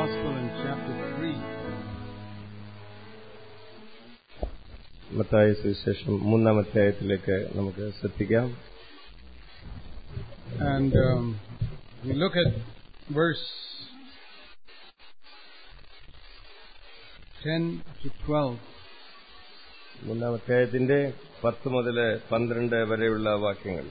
Gospel in chapter 3. മത്തായ സുവിശേഷം മൂന്നാം അധ്യായത്തിലേക്ക് നമുക്ക് ശ്രദ്ധിക്കാം And um, we look at verse 10 to 12. മൂന്നാം അധ്യായത്തിന്റെ പത്ത് മുതൽ പന്ത്രണ്ട് വരെയുള്ള വാക്യങ്ങൾ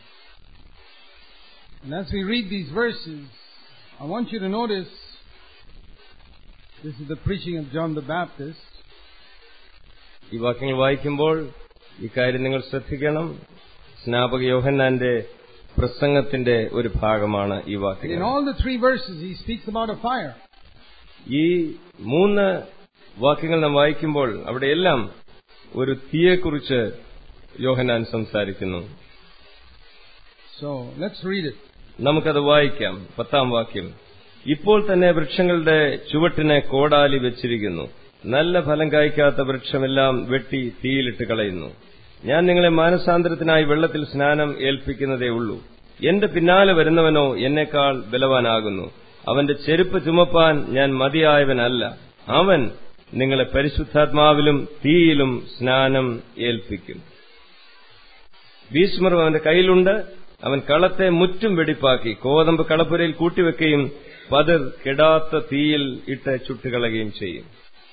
And as we read these verses, I want you to notice this is the preaching of John the Baptist. ഈ വാക്യങ്ങൾ വായിക്കുമ്പോൾ ഈ കാര്യം നിങ്ങൾ ശ്രദ്ധിക്കണം സ്നാപക യോഹന്നാന്റെ പ്രസംഗത്തിന്റെ ഒരു ഭാഗമാണ് ഈ In വാക്യങ്ങൾ all the three verses, he speaks about a fire. ഈ മൂന്ന് വാക്യങ്ങൾ നാം വായിക്കുമ്പോൾ അവിടെയെല്ലാം ഒരു തീയെക്കുറിച്ച് യോഹന്നാൻ സംസാരിക്കുന്നു So let's read it. നമുക്കത് വായിക്കാം പത്താം വാക്യം ഇപ്പോൾ തന്നെ വൃക്ഷങ്ങളുടെ ചുവട്ടിന് കോടാലി വെച്ചിരിക്കുന്നു നല്ല ഫലം കായ്ക്കാത്ത വൃക്ഷമെല്ലാം വെട്ടി തീയിലിട്ട് കളയുന്നു ഞാൻ നിങ്ങളെ മാനസാന്തരത്തിനായി വെള്ളത്തിൽ സ്നാനം ഏൽപ്പിക്കുന്നതേ ഉള്ളൂ എന്റെ പിന്നാലെ വരുന്നവനോ എന്നെക്കാൾ ബലവാനാകുന്നു അവന്റെ ചെരുപ്പ് ചുമപ്പാൻ ഞാൻ മതിയായവനല്ല അവൻ നിങ്ങളെ പരിശുദ്ധാത്മാവിലും തീയിലും സ്നാനം ഏൽപ്പിക്കും ഭീഷ്മർ അവന്റെ കയ്യിലുണ്ട് അവൻ കളത്തെ മുറ്റും വെടിപ്പാക്കി കോതമ്പ് കളപ്പുരയിൽ കൂട്ടിവെക്കുകയും പതിർ കെടാത്ത തീയിൽ ഇട്ട് ചുട്ടുകളയുകയും ചെയ്യും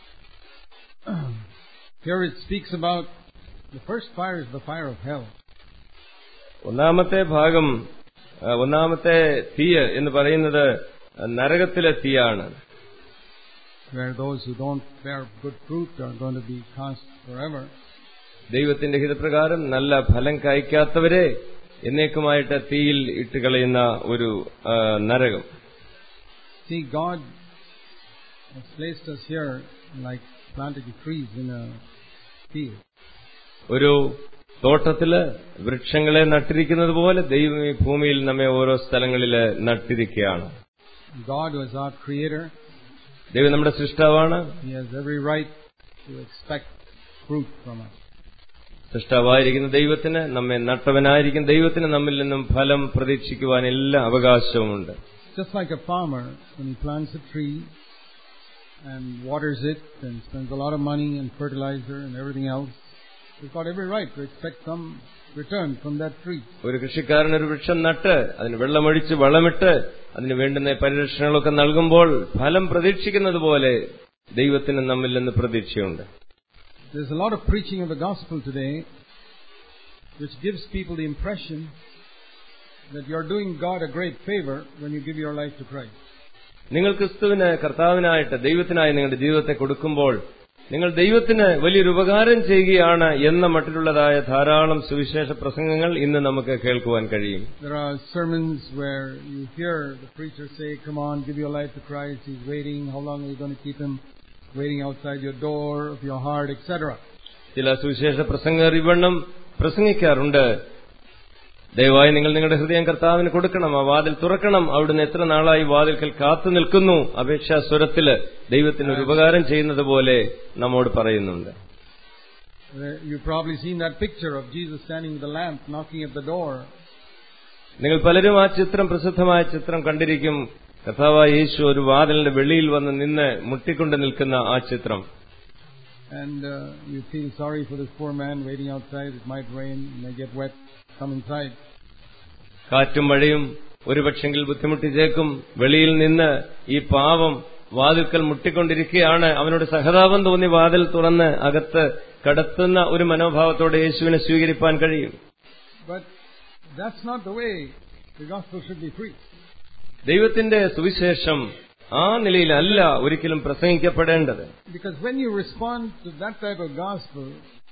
Here it speaks about the first fire is the fire of hell. ഒന്നാമത്തെ ഭാഗം ആ, ഒന്നാമത്തെ തീയ് എന്ന് പറയുന്നത് നരകത്തിലെ തീയാണ് where those who don't bear good fruit are going to be cast forever. ദൈവത്തിന്റെ ഹിതപ്രകാരം നല്ല ഫലം കായ്ക്കാത്തവരെ എന്നേക്കുമായിട്ട് തീയിൽ ഇട്ടുകളയുന്ന ഒരു ആ, നരകം See, God has placed us here like planted trees in a field. ഒരു തോട്ടത്തില് വൃക്ഷങ്ങളെ നട്ടിരിക്കുന്നത് പോലെ ദൈവം ഈ ഭൂമിയിൽ നമ്മെ ഓരോ സ്ഥലങ്ങളില് നട്ടിരിക്കുകയാണ് God was our creator. ദൈവം നമ്മുടെ സൃഷ്ടാവാണ് He has every right to expect fruit from us. സൃഷ്ടാവായിരിക്കുന്ന ദൈവത്തിന് നമ്മെ നട്ടവനായിരിക്കും ദൈവത്തിന് നമ്മിൽ നിന്നും ഫലം പ്രതീക്ഷിക്കുവാൻ എല്ലാ അവകാശവുമുണ്ട് Just like a farmer, when he plants a tree and waters it and spends a lot of money and fertilizer and everything else, he's got every right to expect some return from that tree. ഒരു കൃഷിക്കാരൻ ഒരു വൃക്ഷം നട്ട് അതിന് വെള്ളമൊഴിച്ച് വളമിട്ട് അതിന് വേണ്ടുന്ന പരിരക്ഷണങ്ങളൊക്കെ നൽകുമ്പോൾ ഫലം പ്രതീക്ഷിക്കുന്നത് പോലെ ദൈവത്തിന് നമ്മിൽ നിന്ന് പ്രതീക്ഷയുണ്ട് There's a lot of preaching of the gospel today which gives people the impression that you're doing God a great favor when you give your life to Christ. നിങ്ങൾ ക്രിസ്തുവിന് കർത്താവിനായിട്ട് ദൈവത്തിനായി നിങ്ങളുടെ ജീവിതത്തെ കൊടുക്കുമ്പോൾ നിങ്ങൾ ദൈവത്തിന് വലിയൊരു ഉപകാരം ചെയ്യുകയാണ് എന്ന മട്ടിലുള്ളതായ ധാരാളം സുവിശേഷ പ്രസംഗങ്ങൾ ഇന്ന് നമുക്ക് കേൾക്കുവാൻ കഴിയും There are sermons where you hear the preacher say, Come on, give your life to Christ. He's waiting. How long are you going to keep him waiting outside your door of your heart, etc. ചില സുവിശേഷ പ്രസംഗർ ഇവണ്ണം പ്രസംഗിക്കാറുണ്ട് ദയവായി നിങ്ങൾ നിങ്ങളുടെ ഹൃദയം കർത്താവിന് കൊടുക്കണം ആ വാതിൽ തുറക്കണം അവിടുന്ന് എത്ര നാളായി വാതിൽക്കൽ കാത്തു നിൽക്കുന്നു അപേക്ഷാ സ്വരത്തില് ദൈവത്തിന് ഒരു ഉപകാരം ചെയ്യുന്നത് പോലെ നമ്മോട് പറയുന്നുണ്ട് There- You've probably seen that picture of Jesus standing with a lamp knocking at the door. നിങ്ങൾ പലരും ആ ചിത്രം പ്രസിദ്ധമായ ചിത്രം കണ്ടിരിക്കും കർത്താവായ യേശു ഒരു വാതിലിന്റെ വെളിയിൽ വന്ന് നിന്ന് മുട്ടിക്കൊണ്ട് നിൽക്കുന്ന ആ ചിത്രം And uh, you feel sorry for this poor man waiting outside. It might rain, he may get wet. Come inside. കാറ്റും മഴയും ഒരുപക്ഷെങ്കിൽ ബുദ്ധിമുട്ടിച്ചേക്കും വെളിയിൽ നിന്ന് ഈ പാവം വാതിൽക്കൽ മുട്ടിക്കൊണ്ടിരിക്കുകയാണ് അവനോട് സഹതാപം തോന്നി വാതിൽ തുറന്ന് അകത്ത് കടത്തുന്ന ഒരു മനോഭാവത്തോടെ യേശുവിനെ സ്വീകരിപ്പാൻ കഴിയും But that's not the way the gospel should be preached. ദൈവത്തിന്റെ സുവിശേഷം ആ നിലയിലല്ല ഒരിക്കലും പ്രസംഗിക്കപ്പെടേണ്ടത് Because when you respond to that type of gospel,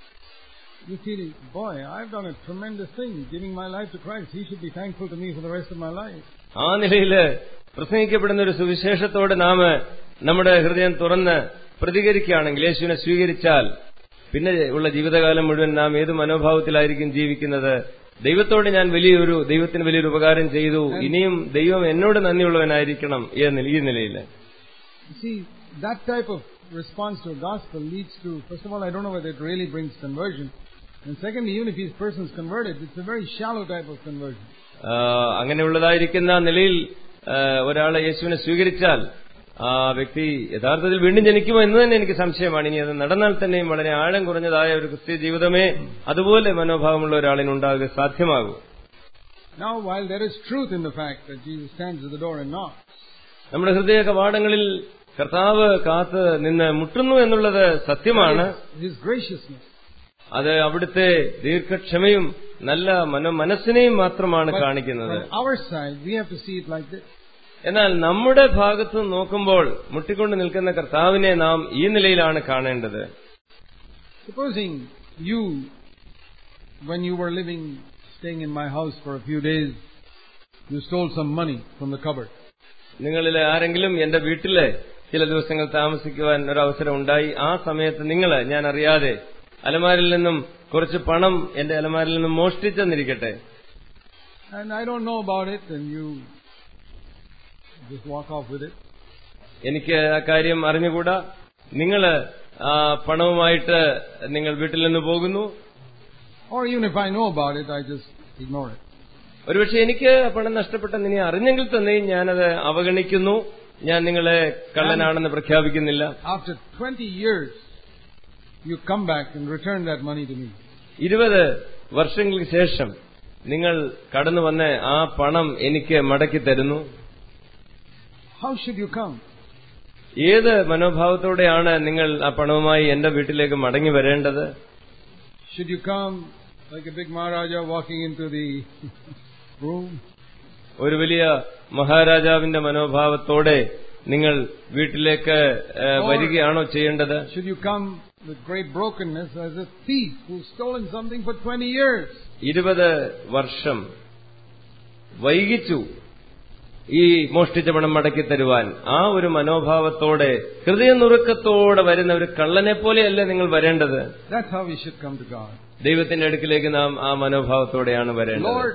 you feel, boy, I've done a tremendous thing, giving my life to Christ. He should be thankful to me for the rest of my life. ആ നിലയില് പ്രസംഗിക്കപ്പെടുന്ന ഒരു സുവിശേഷത്തോട് നാം നമ്മുടെ ഹൃദയം തുറന്ന് പ്രതികരിക്കുകയാണെങ്കിൽ യേശുവിനെ സ്വീകരിച്ചാൽ പിന്നെ ഉള്ള ജീവിതകാലം മുഴുവൻ നാം ഏത് മനോഭാവത്തിലായിരിക്കും ജീവിക്കുന്നത് ദൈവത്തോട് ഞാൻ വലിയൊരു ദൈവത്തിന് വലിയൊരു ഉപകാരം ചെയ്തു ഇനിയും ദൈവം എന്നോട് നന്ദിയുള്ളവനായിരിക്കണം ഈ നില- ഈ നിലയിൽ You see, that type of response to a gospel leads to, first of all, I don't know whether it really brings conversion. And secondly, even if his person is converted, it's a very shallow type of conversion. ആ, അങ്ങനെയുള്ളതായിരിക്കുന്ന നിലയിൽ ആ, ഒരാളെ യേശുവിനെ സ്വീകരിച്ചാൽ ആ വ്യക്തി യഥാർത്ഥത്തിൽ വീണ്ടും ജനിക്കുമോ എന്ന് തന്നെ എനിക്ക് സംശയമാണ് ഇനി അത് നടന്നാൽ തന്നെയും വളരെ ആഴം കുറഞ്ഞതായ ഒരു ക്രിസ്ത്യ ജീവിതമേ അതുപോലെ മനോഭാവമുള്ള ഒരാളിന് ഉണ്ടാകുക സാധ്യമാകൂ Now, while there is truth in the fact that Jesus stands at the door and knocks, നമ്മുടെ ഹൃദയ കവാടങ്ങളിൽ കർത്താവ് കാത്ത് നിന്ന് മുട്ടുന്നു എന്നുള്ളത് സത്യമാണ് His graciousness. അത് അവിടുത്തെ ദീർഘക്ഷമയും നല്ല മനോ മനസ്സിനെയും മാത്രമാണ് But കാണിക്കുന്നത് from our side, we have to see it like this. എന്നാൽ നമ്മുടെ ഭാഗത്ത് നിന്ന് നോക്കുമ്പോൾ മുട്ടിക്കൊണ്ട് നിൽക്കുന്ന കർത്താവിനെ നാം ഈ നിലയിലാണ് കാണേണ്ടത് Supposing you, when you were living, staying in my house for a few days, you stole some money from the cupboard. നിങ്ങളിൽ ആരെങ്കിലും എന്റെ വീട്ടില് ചില ദിവസങ്ങൾ താമസിക്കുവാൻ ഒരു അവസരം ഉണ്ടായി ആ സമയത്ത് നിങ്ങൾ ഞാൻ അറിയാതെ അലമാരിൽ നിന്നും കുറച്ച് പണം എന്റെ അലമാരിൽ നിന്നും മോഷ്ടിച്ചെന്നിരിക്കട്ടെ And I don't know about it, and you just walk off with it. എനിക്ക് ആ കാര്യം അറിഞ്ഞുകൂടാ നിങ്ങൾ ആ പണവുമായിട്ട് നിങ്ങൾ വീട്ടിൽ നിന്ന് പോകുന്നു Or even if I know about it, I just ignore it. ഒരുപക്ഷെ എനിക്ക് ആ പണം നഷ്ടപ്പെട്ടെന്ന് ഇനി അറിഞ്ഞെങ്കിൽ തന്നെയും ഞാനത് അവഗണിക്കുന്നു ഞാൻ നിങ്ങളെ കള്ളനാണെന്ന് പ്രഖ്യാപിക്കുന്നില്ല After 20 years, you come back and return that money to me. ഇരുപത് വർഷങ്ങൾക്ക് ശേഷം നിങ്ങൾ കടന്നു വന്ന് ആ പണം എനിക്ക് മടക്കി തരുന്നു How should you come? ഏത് മനോഭാവത്തോടെയാണ് നിങ്ങൾ ആ പണവുമായി എന്റെ വീട്ടിലേക്ക് മടങ്ങി വരേണ്ടത് Should you come like a big Maharaja walking into the room? ഒരു വലിയ മഹാരാജാവിന്റെ മനോഭാവത്തോടെ നിങ്ങൾ വീട്ടിലേക്ക് ഏ, വരികയാണോ ചെയ്യേണ്ടത് Should you come with great brokenness as a thief who's stolen something for 20 years? ഇരുപത് വർഷം വൈകിച്ചു ഈ മോഷ്ടിച്ച പണം മടക്കി തരുവാൻ ആ ഒരു മനോഭാവത്തോടെ ഹൃദയനുറുക്കത്തോടെ വരുന്ന ഒരു കള്ളനെ പോലെയല്ലേ നിങ്ങൾ വരേണ്ടത് That's how we should come to God. ദൈവത്തിന്റെ അടുക്കിലേക്ക് നാം ആ മനോഭാവത്തോടെയാണ് വരേണ്ടത് Lord,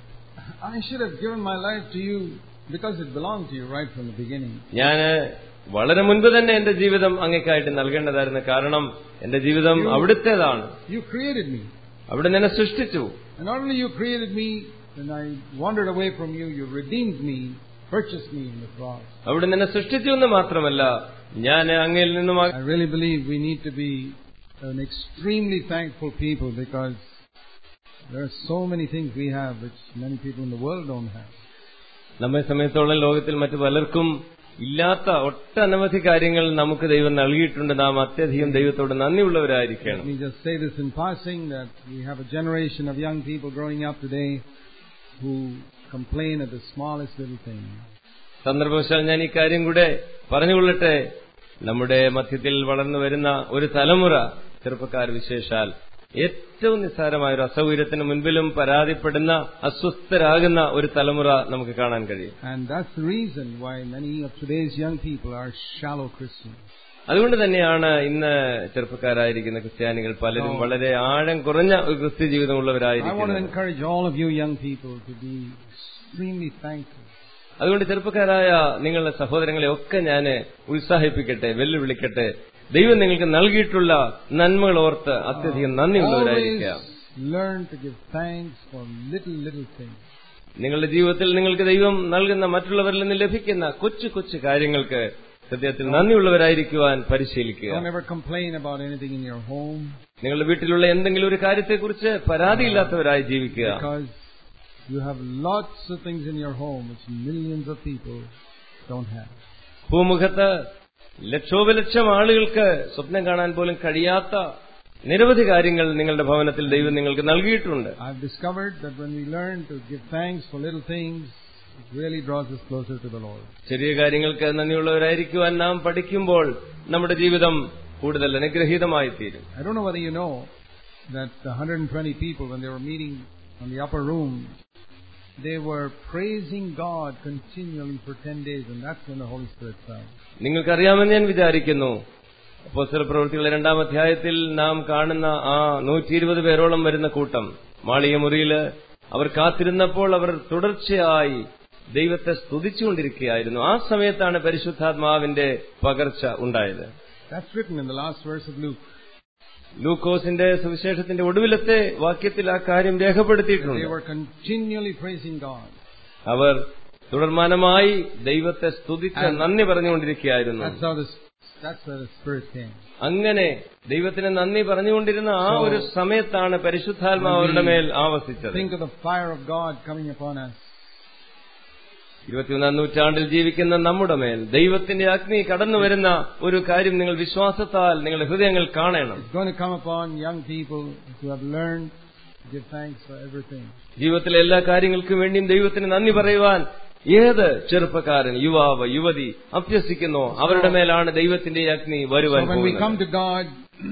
I should have given my life to you because it belonged to you right from the beginning. ഞാൻ വളരെ മുൻപ് തന്നെ എന്റെ ജീവിതം അങ്ങേക്കായിട്ട് നൽകേണ്ടതായിരുന്നു കാരണം എന്റെ ജീവിതം അവിടുത്തേതാണ് You created me. അവിടെ എന്നെ സൃഷ്ടിച്ചു And not only you created me, when I wandered away from you, you redeemed me, purchased me in the cross. അവിടെ എന്നെ സൃഷ്ടിച്ചു എന്ന് മാത്രമല്ല ഞാൻ അങ്ങയിൽ നിന്നും ആ- I really believe we need to be an extremely thankful people because there are so many things we have which many people in the world don't have. നമ്മെ സമയത്തോളം ലോകത്തിൽ മറ്റു പലർക്കും ഇല്ലാത്ത ഒട്ടനവധി കാര്യങ്ങൾ നമുക്ക് ദൈവം നൽകിയിട്ടുണ്ട് നാം അത്യധികം ദൈവത്തോട് നന്ദിയുള്ളവരായിരിക്കണം Let me just say this in passing that we have a generation of young people growing up today who complain at the smallest little thing. സന്ദർഭവശാൽ ഞാൻ ഈ കാര്യം കൂടെ പറഞ്ഞുകൊള്ളട്ടെ നമ്മുടെ മധ്യത്തിൽ വളർന്നു വരുന്ന ഒരു തലമുറ ചെറുപ്പക്കാർ വിശേഷാൽ ഏറ്റവും നിസ്സാരമായ ഒരു അസൗകര്യത്തിന് മുൻപിലും പരാതിപ്പെടുന്ന അസ്വസ്ഥരാകുന്ന ഒരു തലമുറ നമുക്ക് കാണാൻ കഴിയും And that's the reason why many of today's young people are shallow Christians. അതുകൊണ്ട് തന്നെയാണ് ഇന്ന് ചെറുപ്പക്കാരായിരിക്കുന്ന ക്രിസ്ത്യാനികൾ പലരും വളരെ ആഴം കുറഞ്ഞ ഒരു ക്രിസ്ത്യ I want to ജീവിതമുള്ളവരായിരിക്കുന്നത് encourage all of you young people to be extremely thankful. അതുകൊണ്ട് ചെറുപ്പക്കാരായ നിങ്ങളുടെ സഹോദരങ്ങളെ ഒക്കെ ഞാൻ ഉത്സാഹിപ്പിക്കട്ടെ വെല്ലുവിളിക്കട്ടെ ദൈവം നിങ്ങൾക്ക് നൽകിയിട്ടുള്ള നന്മകൾ ഓർത്ത് അത്യധികം Always നന്ദിയുള്ളവരായിരിക്കാം learn to give thanks for little, little things. നിങ്ങളുടെ ജീവിതത്തിൽ നിങ്ങൾക്ക് ദൈവം നൽകുന്ന മറ്റുള്ളവരിൽ നിന്ന് ലഭിക്കുന്ന കൊച്ചു കൊച്ചു കാര്യങ്ങൾക്ക് ഹൃദയത്തിൽ നന്ദിയുള്ളവരായിരിക്കുവാൻ പരിശീലിക്കുക Don't ever complain about anything in your home നിങ്ങളുടെ വീട്ടിലുള്ള എന്തെങ്കിലും ഒരു കാര്യത്തെക്കുറിച്ച് പരാതിയില്ലാത്തവരായി ജീവിക്കുക because you have lots of things in your home which millions of people don't have. ഭൂമുഖത്ത് ലക്ഷോപലക്ഷം ആളുകൾക്ക് സ്വപ്നം കാണാൻ പോലും കഴിയാത്ത നിരവധി കാര്യങ്ങൾ നിങ്ങളുടെ ഭവനത്തിൽ ദൈവം നിങ്ങൾക്ക് നൽകിയിട്ടുണ്ട് I've discovered that when we learn to give thanks for little things, it really draws us closer to the Lord. ചെറിയ കാര്യങ്ങൾക്ക് നന്ദിയുള്ളവരായിരിക്കുവാൻ നാം പഠിക്കുമ്പോൾ നമ്മുടെ ജീവിതം കൂടുതൽ അനുഗ്രഹീതമായി തീരും I don't know whether you know that the 120 people, when they were meeting on the upper room, they were praising God continually for 10 days, and that's when the Holy Spirit fell. നിങ്ങൾക്കറിയാമെന്ന് ഞാൻ വിചാരിക്കുന്നു അപ്പോസ്തല പ്രവൃത്തികളുടെ രണ്ടാം അധ്യായത്തിൽ നാം കാണുന്ന ആ നൂറ്റി ഇരുപത് പേരോളം വരുന്ന കൂട്ടം മാളിക മുറിയില് അവർ കാത്തിരുന്നപ്പോൾ അവർ തുടർച്ചയായി ദൈവത്തെ സ്തുതിച്ചുകൊണ്ടിരിക്കുകയായിരുന്നു ആ സമയത്താണ് പരിശുദ്ധാത്മാവിന്റെ പകർച്ച ഉണ്ടായത് That's written in the last verse of Luke. ലൂക്കോസിന്റെ സുവിശേഷത്തിന്റെ ഒടുവിലത്തെ വാക്യത്തിൽ ആ കാര്യം They രേഖപ്പെടുത്തിയിട്ടുണ്ട് were continually praising God. അവർ തുടർമാനമായി ദൈവത്തെ സ്തുതിച്ച് നന്ദി പറഞ്ഞുകൊണ്ടിരിക്കുകയായിരുന്നു That's how the that's where the Spirit came. അങ്ങനെ ദൈവത്തിന് നന്ദി പറഞ്ഞുകൊണ്ടിരുന്ന ആ ഒരു സമയത്താണ് പരിശുദ്ധാത്മാവ് അവരുടെ മേൽ ആവസിച്ചത് Think of the fire of God coming upon us. ഇരുപത്തിയൊന്നാം നൂറ്റാണ്ടിൽ ജീവിക്കുന്ന നമ്മുടെ മേൽ ദൈവത്തിന്റെ അഗ്നി കടന്നു വരുന്ന ഒരു കാര്യം നിങ്ങൾ വിശ്വാസത്താൽ നിങ്ങളുടെ ഹൃദയങ്ങൾ കാണണം It's going to come upon young people who have learned to give thanks for everything. ജീവിതത്തിലെ എല്ലാ കാര്യങ്ങൾക്കും വേണ്ടിയും ദൈവത്തിന് നന്ദി പറയുവാൻ ഏത് ചെറുപ്പക്കാരൻ യുവാവ് യുവതി അഭ്യസിക്കുന്നോ അവരുടെ മേലാണ് ദൈവത്തിന്റെ ഈ അഗ്നി So വരുവാൻ when we come പോകുന്നത് to God,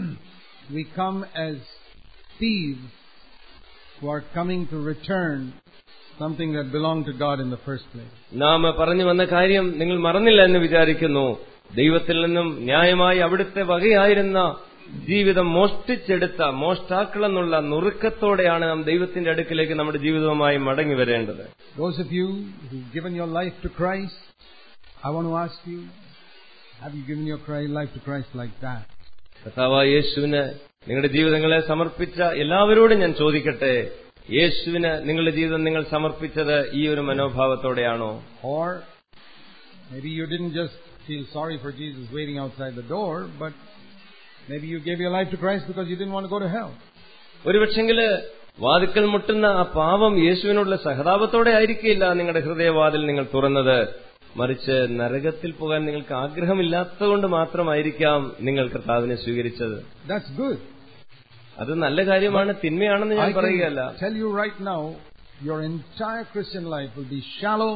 we come as thieves who are coming to return something that belonged to God in the first place. നാം പറഞ്ഞു വന്ന കാര്യം നിങ്ങൾ മറന്നില്ല എന്ന് വിചാരിക്കുന്നു ദൈവത്തിൽ നിന്നും ന്യായമായി അവിടുത്തെ വകയായിരുന്ന ജീവിതം മോഷ്ടിച്ചെടുത്ത മോഷ്ടാക്കളെന്നുള്ള നുറുക്കത്തോടെയാണ് നാം ദൈവത്തിന്റെ അടുക്കിലേക്ക് നമ്മുടെ ജീവിതവുമായി മടങ്ങി വരേണ്ടത് Those of you who've given your life to Christ, I want to ask you, have you given your Christ- life to Christ like that? കർത്താവായ യേശുവിന് നിങ്ങളുടെ ജീവിതങ്ങളെ സമർപ്പിച്ച എല്ലാവരോടും ഞാൻ ചോദിക്കട്ടെ യേശുവിന് നിങ്ങളുടെ ജീവിതം നിങ്ങൾ സമർപ്പിച്ചത് ഈ ഒരു മനോഭാവത്തോടെയാണോ Or maybe you didn't just feel sorry for Jesus waiting outside the door, but maybe you gave your life to Christ because you didn't want to go to hell. ഒരുപക്ഷെങ്കില് വാതിക്കൽ മുട്ടുന്ന ആ പാവം യേശുവിനുള്ള സഹതാപത്തോടെ ആയിരിക്കില്ല നിങ്ങളുടെ ഹൃദയവാതിൽ നിങ്ങൾ തുറന്നത് മറിച്ച് നരകത്തിൽ പോകാൻ നിങ്ങൾക്ക് ആഗ്രഹമില്ലാത്തതുകൊണ്ട് മാത്രമായിരിക്കാം നിങ്ങൾ കർത്താവിനെ സ്വീകരിച്ചത് That's good. അത് നല്ല കാര്യമാണ് തിന്മയാണെന്ന് ഞാൻ I പറയുകയല്ല can tell you right now, your entire Christian life will be shallow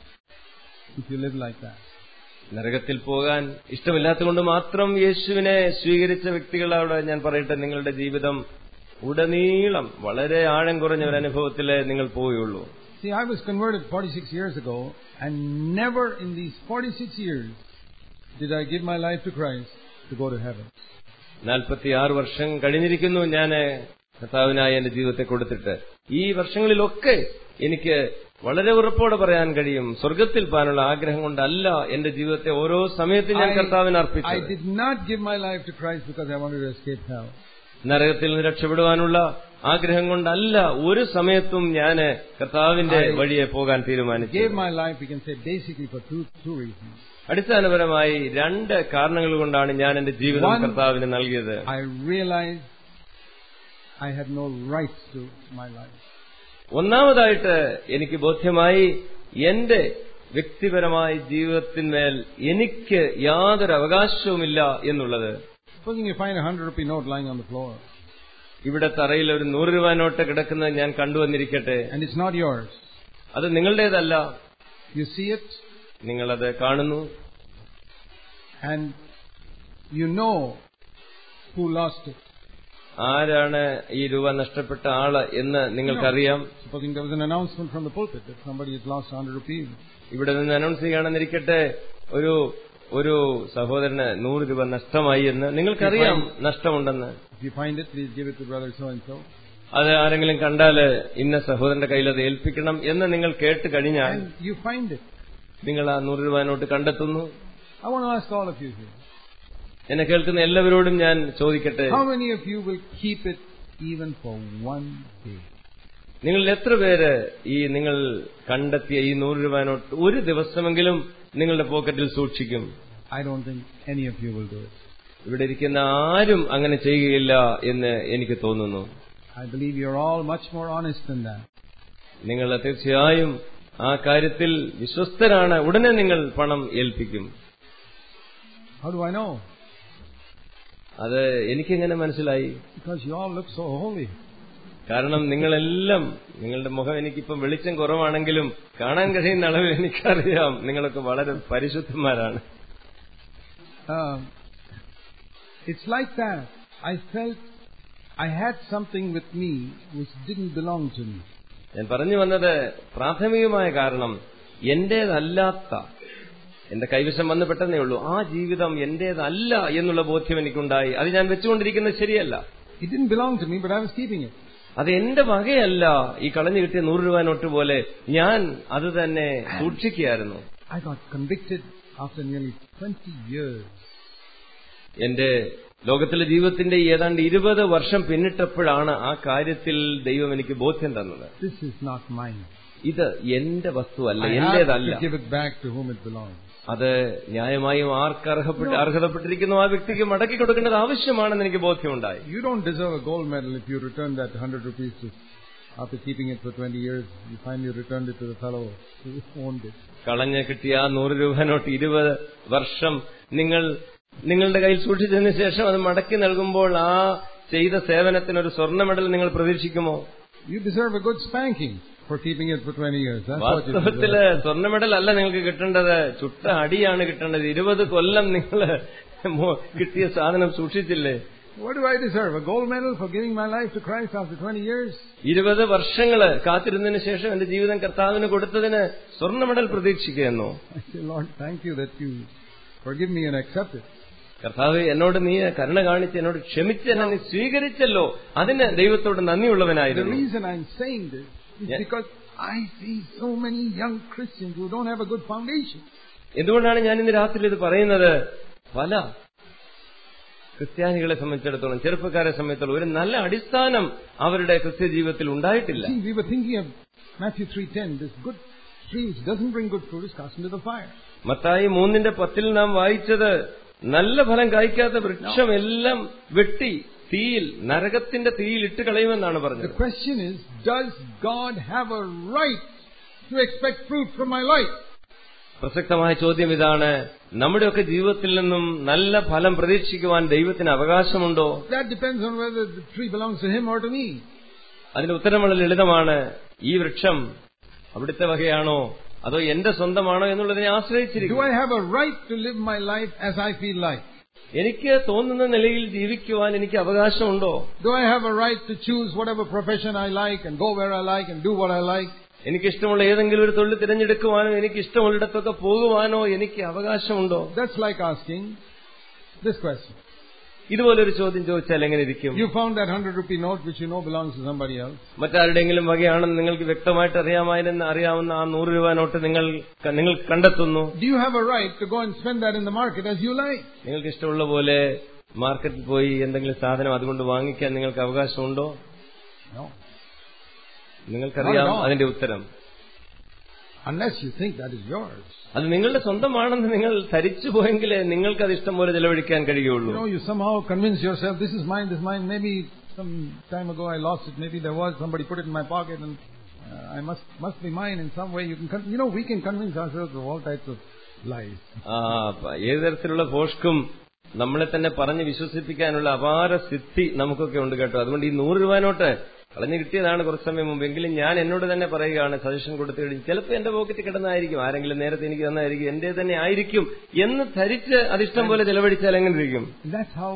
if you live like that. നരകത്തിൽ പോകാൻ ഇഷ്ടമില്ലാത്തതുകൊണ്ട് മാത്രം യേശുവിനെ സ്വീകരിച്ച വ്യക്തികളോട് ഞാൻ പറയട്ടെ നിങ്ങളുടെ ജീവിതം ഉടനീളം വളരെ ആഴം കുറഞ്ഞ ഒരു അനുഭവത്തിലേ നിങ്ങൾ പോവുകയുള്ളൂ See, I was converted 46 years ago, and never in these 46 years did I give my life to Christ to go to heaven. നാൽപ്പത്തിയാറ് വർഷം കഴിഞ്ഞിരിക്കുന്നു ഞാൻ കർത്താവിനായി എന്റെ ജീവിതത്തെ കൊടുത്തിട്ട് ഈ വർഷങ്ങളിലൊക്കെ എനിക്ക് വളരെ ഉറപ്പോടെ പറയാൻ കഴിയും സ്വർഗത്തിൽ പോകാനുള്ള ആഗ്രഹം കൊണ്ടല്ല എന്റെ ജീവിതത്തെ ഓരോ സമയത്തും ഞാൻ കർത്താവിന് I അർപ്പിച്ചത് did not give my life to Christ because I wanted to escape hell. നരകത്തിൽ നിന്ന് രക്ഷപ്പെടുവാനുള്ള ആഗ്രഹം കൊണ്ടല്ല ഒരു സമയത്തും ഞാൻ കർത്താവിന്റെ I വഴിയെ പോകാൻ I തീരുമാനിച്ചു gave my life, we can say, basically for two, two reasons. അടിസ്ഥാനപരമായി രണ്ട് കാരണങ്ങൾ കൊണ്ടാണ് ഞാൻ എന്റെ ജീവിതം One- കർത്താവിന് നൽകിയത് I realized I had no rights to my life. ഒന്നാമതായിട്ട് എനിക്ക് ബോധ്യമായി എന്റെ വ്യക്തിപരമായ ജീവിതത്തിന്മേൽ എനിക്ക് യാതൊരു അവകാശവുമില്ല എന്നുള്ളത് Supposing you find a hundred rupee note lying on the floor, ഇവിടെ തറയിൽ ഒരു നൂറ് രൂപ നോട്ട് കിടക്കുന്നത് ഞാൻ കണ്ടുവന്നിരിക്കട്ടെ and it's not yours. അത് നിങ്ങളുടേതല്ല You see it, നിങ്ങളത് കാണുന്നു and you know who lost it. ആരാണ് ഈ രൂപ നഷ്ടപ്പെട്ട ആള് എന്ന് നിങ്ങൾക്കറിയാം Supposing there was an announcement from the pulpit that somebody has lost 100 rupees. ഇവിടെ നിന്ന് അനൗൺസ് ചെയ്യുകയാണെന്നിരിക്കട്ടെ ഒരു ഒരു സഹോദരന് നൂറ് രൂപ നഷ്ടമായി എന്ന് നിങ്ങൾക്കറിയാം നഷ്ടമുണ്ടെന്ന് If you find it, please give it to brother so and so. അത് ആരെങ്കിലും കണ്ടാല് ഇന്ന സഹോദരന്റെ കയ്യിൽ അത് ഏൽപ്പിക്കണം എന്ന് നിങ്ങൾ കേട്ട് കഴിഞ്ഞാൽ And you find it. നിങ്ങൾ ആ നൂറ് രൂപ നോട്ട് കണ്ടെത്തുന്നു I want to ask all of you here. എന്നെ കേൾക്കുന്ന എല്ലാവരോടും ഞാൻ ചോദിക്കട്ടെ How many of you will keep it even for one day? നിങ്ങൾ എത്ര പേര് ഈ നിങ്ങൾ കണ്ടെത്തിയ ഈ നൂറ് രൂപ നോട്ട് ഒരു ദിവസമെങ്കിലും നിങ്ങളുടെ പോക്കറ്റിൽ സൂക്ഷിക്കും I don't think any of you will do it. ഇവിടെ ഇരിക്കുന്ന ആരും അങ്ങനെ ചെയ്യുകയില്ല എന്ന് എനിക്ക് തോന്നുന്നു I believe you're all much more honest than that. നിങ്ങൾ തീർച്ചയായും ആ കാര്യത്തിൽ വിശ്വസ്തരാണ് ഉടനെ നിങ്ങൾ പണം ഏൽപ്പിക്കും How do I know? അത് എനിക്കെങ്ങനെ മനസ്സിലായി Because you all look so holy. കാരണം നിങ്ങളെല്ലാം നിങ്ങളുടെ മുഖം എനിക്കിപ്പം വെളിച്ചം കുറവാണെങ്കിലും കാണാൻ കഴിയുന്ന അളവിൽ എനിക്കറിയാം നിങ്ങളൊക്കെ വളരെ പരിശുദ്ധന്മാരാണ് Um, it's like that. I felt I had something with me which didn't belong to me. ഞാൻ പറഞ്ഞു വന്നത് പ്രാഥമികമായ കാരണം എന്റേതല്ലാത്ത എന്റെ കൈവശം വന്ന് പെട്ടെന്നേ ഉള്ളൂ ആ ജീവിതം എന്റേതല്ല എന്നുള്ള ബോധ്യം എനിക്കുണ്ടായി അത് ഞാൻ വെച്ചുകൊണ്ടിരിക്കുന്നത് ശരിയല്ല It didn't belong to me, but I was keeping it. അത് എന്റെ വകയല്ല ഈ കളഞ്ഞു കിട്ടിയ നൂറ് രൂപ നോട്ട് പോലെ ഞാൻ അത് തന്നെ സൂക്ഷിക്കുകയായിരുന്നു I got convicted after nearly 20 years. എന്റെ ലോകത്തിലെ ജീവിതത്തിന്റെ ഏതാണ്ട് ഇരുപത് വർഷം പിന്നിട്ടപ്പോഴാണ് ആ കാര്യത്തിൽ ദൈവം എനിക്ക് ബോധ്യം തന്നത് This is not mine. ഇത് എന്റെ വസ്തുവല്ല I have എന്റേതല്ല to give it back to whom it belongs. അത് ന്യായമായും ആർക്ക് അർഹപ്പെട്ട് അർഹതപ്പെട്ടിരിക്കുന്നു ആ വ്യക്തിക്ക് മടക്കി കൊടുക്കേണ്ടത് ആവശ്യമാണെന്ന് എനിക്ക് ബോധ്യമുണ്ടായി You don't deserve a gold medal if you return that 100 rupees to, after keeping it for 20 years, you finally returned it to the fellow who owned it. കളഞ്ഞ് കിട്ടിയ ആ നൂറ് രൂപ നോട്ട് ഇരുപത് വർഷം നിങ്ങൾ നിങ്ങളുടെ കയ്യിൽ സൂക്ഷിച്ചതിന് ശേഷം അത് മടക്കി നൽകുമ്പോൾ ആ ചെയ്ത സേവനത്തിന് ഒരു സ്വർണ്ണ മെഡൽ നിങ്ങൾ പ്രതീക്ഷിക്കുമോ You deserve a good spanking for keeping it for 20 years. That's what you വാസ്തവത്തില് deserve. സ്വർണ്ണ മെഡൽ അല്ല നിങ്ങൾക്ക് കിട്ടേണ്ടത് ചുട്ട അടിയാണ് കിട്ടേണ്ടത് ഇരുപത് കൊല്ലം നിങ്ങൾ കിട്ടിയ സാധനം സൂക്ഷിച്ചില്ലേ What do I deserve? A gold medal for giving my life to Christ after 20 years? ഇരുപത് വർഷങ്ങള് കാത്തിരുന്നതിന് ശേഷം എന്റെ ജീവിതം കർത്താവിന് കൊടുത്തതിന് സ്വർണ്ണ മെഡൽ പ്രതീക്ഷിക്കുന്നു I say, Lord, thank you that you forgive me and accept it. കർത്താവ് എന്നോട് നീ കരുണ കാണിച്ച് എന്നോട് ക്ഷമിച്ച് എന്നെ നീ സ്വീകരിച്ചല്ലോ അതിന് ദൈവത്തോട് The നന്ദിയുള്ളവനായിരുന്നു reason I'm saying this is Yeah. because I see so many young Christians who don't have a good foundation. എന്തുകൊണ്ടാണ് ഞാൻ ഇന്ന് രാത്രി ഇത് പറയുന്നത് പല ക്രിസ്ത്യാനികളെ സംബന്ധിച്ചിടത്തോളം ചെറുപ്പക്കാരെ സംബന്ധിച്ചിടത്തോളം ഒരു നല്ല അടിസ്ഥാനം അവരുടെ ക്രിസ്ത്യ ജീവിതത്തിൽ ഉണ്ടായിട്ടില്ല See, we were thinking of Matthew 3.10, this good tree which doesn't bring good fruit is cast into the fire. Mathai മൂന്നിന്റെ പത്തിൽ നാം വായിച്ചത് നല്ല ഫലം കായ്ക്കാത്ത വൃക്ഷം എല്ലാം വെട്ടി തീയിൽ നരകത്തിന്റെ തീയിൽ ഇട്ട് കളയുമെന്നാണ് The പറഞ്ഞത് question is, does God have a right to expect fruit from my life? പ്രസക്തമായ ചോദ്യം ഇതാണ് നമ്മുടെയൊക്കെ ജീവിതത്തിൽ നിന്നും നല്ല ഫലം പ്രതീക്ഷിക്കുവാൻ ദൈവത്തിന് അവകാശമുണ്ടോ That depends on whether the tree belongs to him or to me. അതിന് ഉത്തരം വളരെ ലളിതമാണ് ഈ വൃക്ഷം അവിടുത്തെ വകയാണോ അതോ എന്റെ സ്വന്തമാണോ എന്നുള്ളതിനെ Do ആശ്രയിച്ചിരിക്കും I have a right to live my life as I feel like? എനിക്ക് തോന്നുന്ന നിലയിൽ ജീവിക്കുവാൻ എനിക്ക് അവകാശമുണ്ടോ Do I have a right to choose whatever profession I like and go where I like and do what I like? എനിക്കിഷ്ടമുള്ള ഏതെങ്കിലും ഒരു തൊഴിൽ തിരഞ്ഞെടുക്കുവാനോ എനിക്ക് ഇഷ്ടമുള്ളിടത്തൊക്കെ പോകുവാനോ എനിക്ക് അവകാശമുണ്ടോ That's like asking this question. ഇതുപോലൊരു ചോദ്യം ചോദിച്ചാൽ എങ്ങനെ ഇരിക്കും You found that 100 rupee note which you know belongs to somebody else. മറ്റാരുടെയെങ്കിലും വകയാണെന്ന് നിങ്ങൾക്ക് വ്യക്തമായിട്ട് അറിയാമായിരുന്ന അറിയാവുന്ന ആ നൂറ് രൂപ നോട്ട് നിങ്ങൾ നിങ്ങൾ കണ്ടെത്തുന്നു Do you have a right to go and spend that in the market as you like? നിങ്ങൾക്ക് ഇഷ്ടമുള്ള പോലെ മാർക്കറ്റിൽ പോയി എന്തെങ്കിലും സാധനം അതുകൊണ്ട് വാങ്ങിക്കാൻ നിങ്ങൾക്ക് അവകാശമുണ്ടോ No. നിങ്ങൾക്കറിയാം അതിന്റെ ഉത്തരം Unless you think that is yours. അത് നിങ്ങളുടെ സ്വന്തമാണെന്ന് നിങ്ങൾ ധരിച്ചു പോയെങ്കിലേ നിങ്ങൾക്ക് അത് ഇഷ്ടം പോലെ ചെലവഴിക്കാൻ You കഴിയുള്ളൂ know, you somehow convince yourself, this is mine, this is mine. Maybe some time ago I lost it. Maybe there was somebody put it in my pocket and uh, I must must be mine in some way. You can, con- you know, we can convince ourselves of all types of lies. ആ പ- ഏത് തരത്തിലുള്ള ഭോഷ്കും നമ്മളെ തന്നെ പറഞ്ഞ് വിശ്വസിപ്പിക്കാനുള്ള അപാര സിദ്ധി നമുക്കൊക്കെ ഉണ്ട് കേട്ടോ അതുകൊണ്ട് ഈ നൂറ് രൂപ നോട്ട് കളഞ്ഞു കിട്ടിയതാണ് കുറച്ച് സമയം മുമ്പ് എങ്കിലും ഞാൻ എന്നോട് തന്നെ പറയുകയാണ് സജഷൻ കൊടുത്തു കഴിഞ്ഞ് ചിലപ്പോൾ എന്റെ പോക്കറ്റ് കിടന്നായിരിക്കും ആരെങ്കിലും നേരത്തെ എനിക്ക് തന്നായിരിക്കും എന്റെ തന്നെ ആയിരിക്കും എന്ന് ധരിച്ച് അതിഷ്ടം പോലെ ചെലവഴിച്ചാൽ എങ്ങനെ ഇരിക്കും And that's how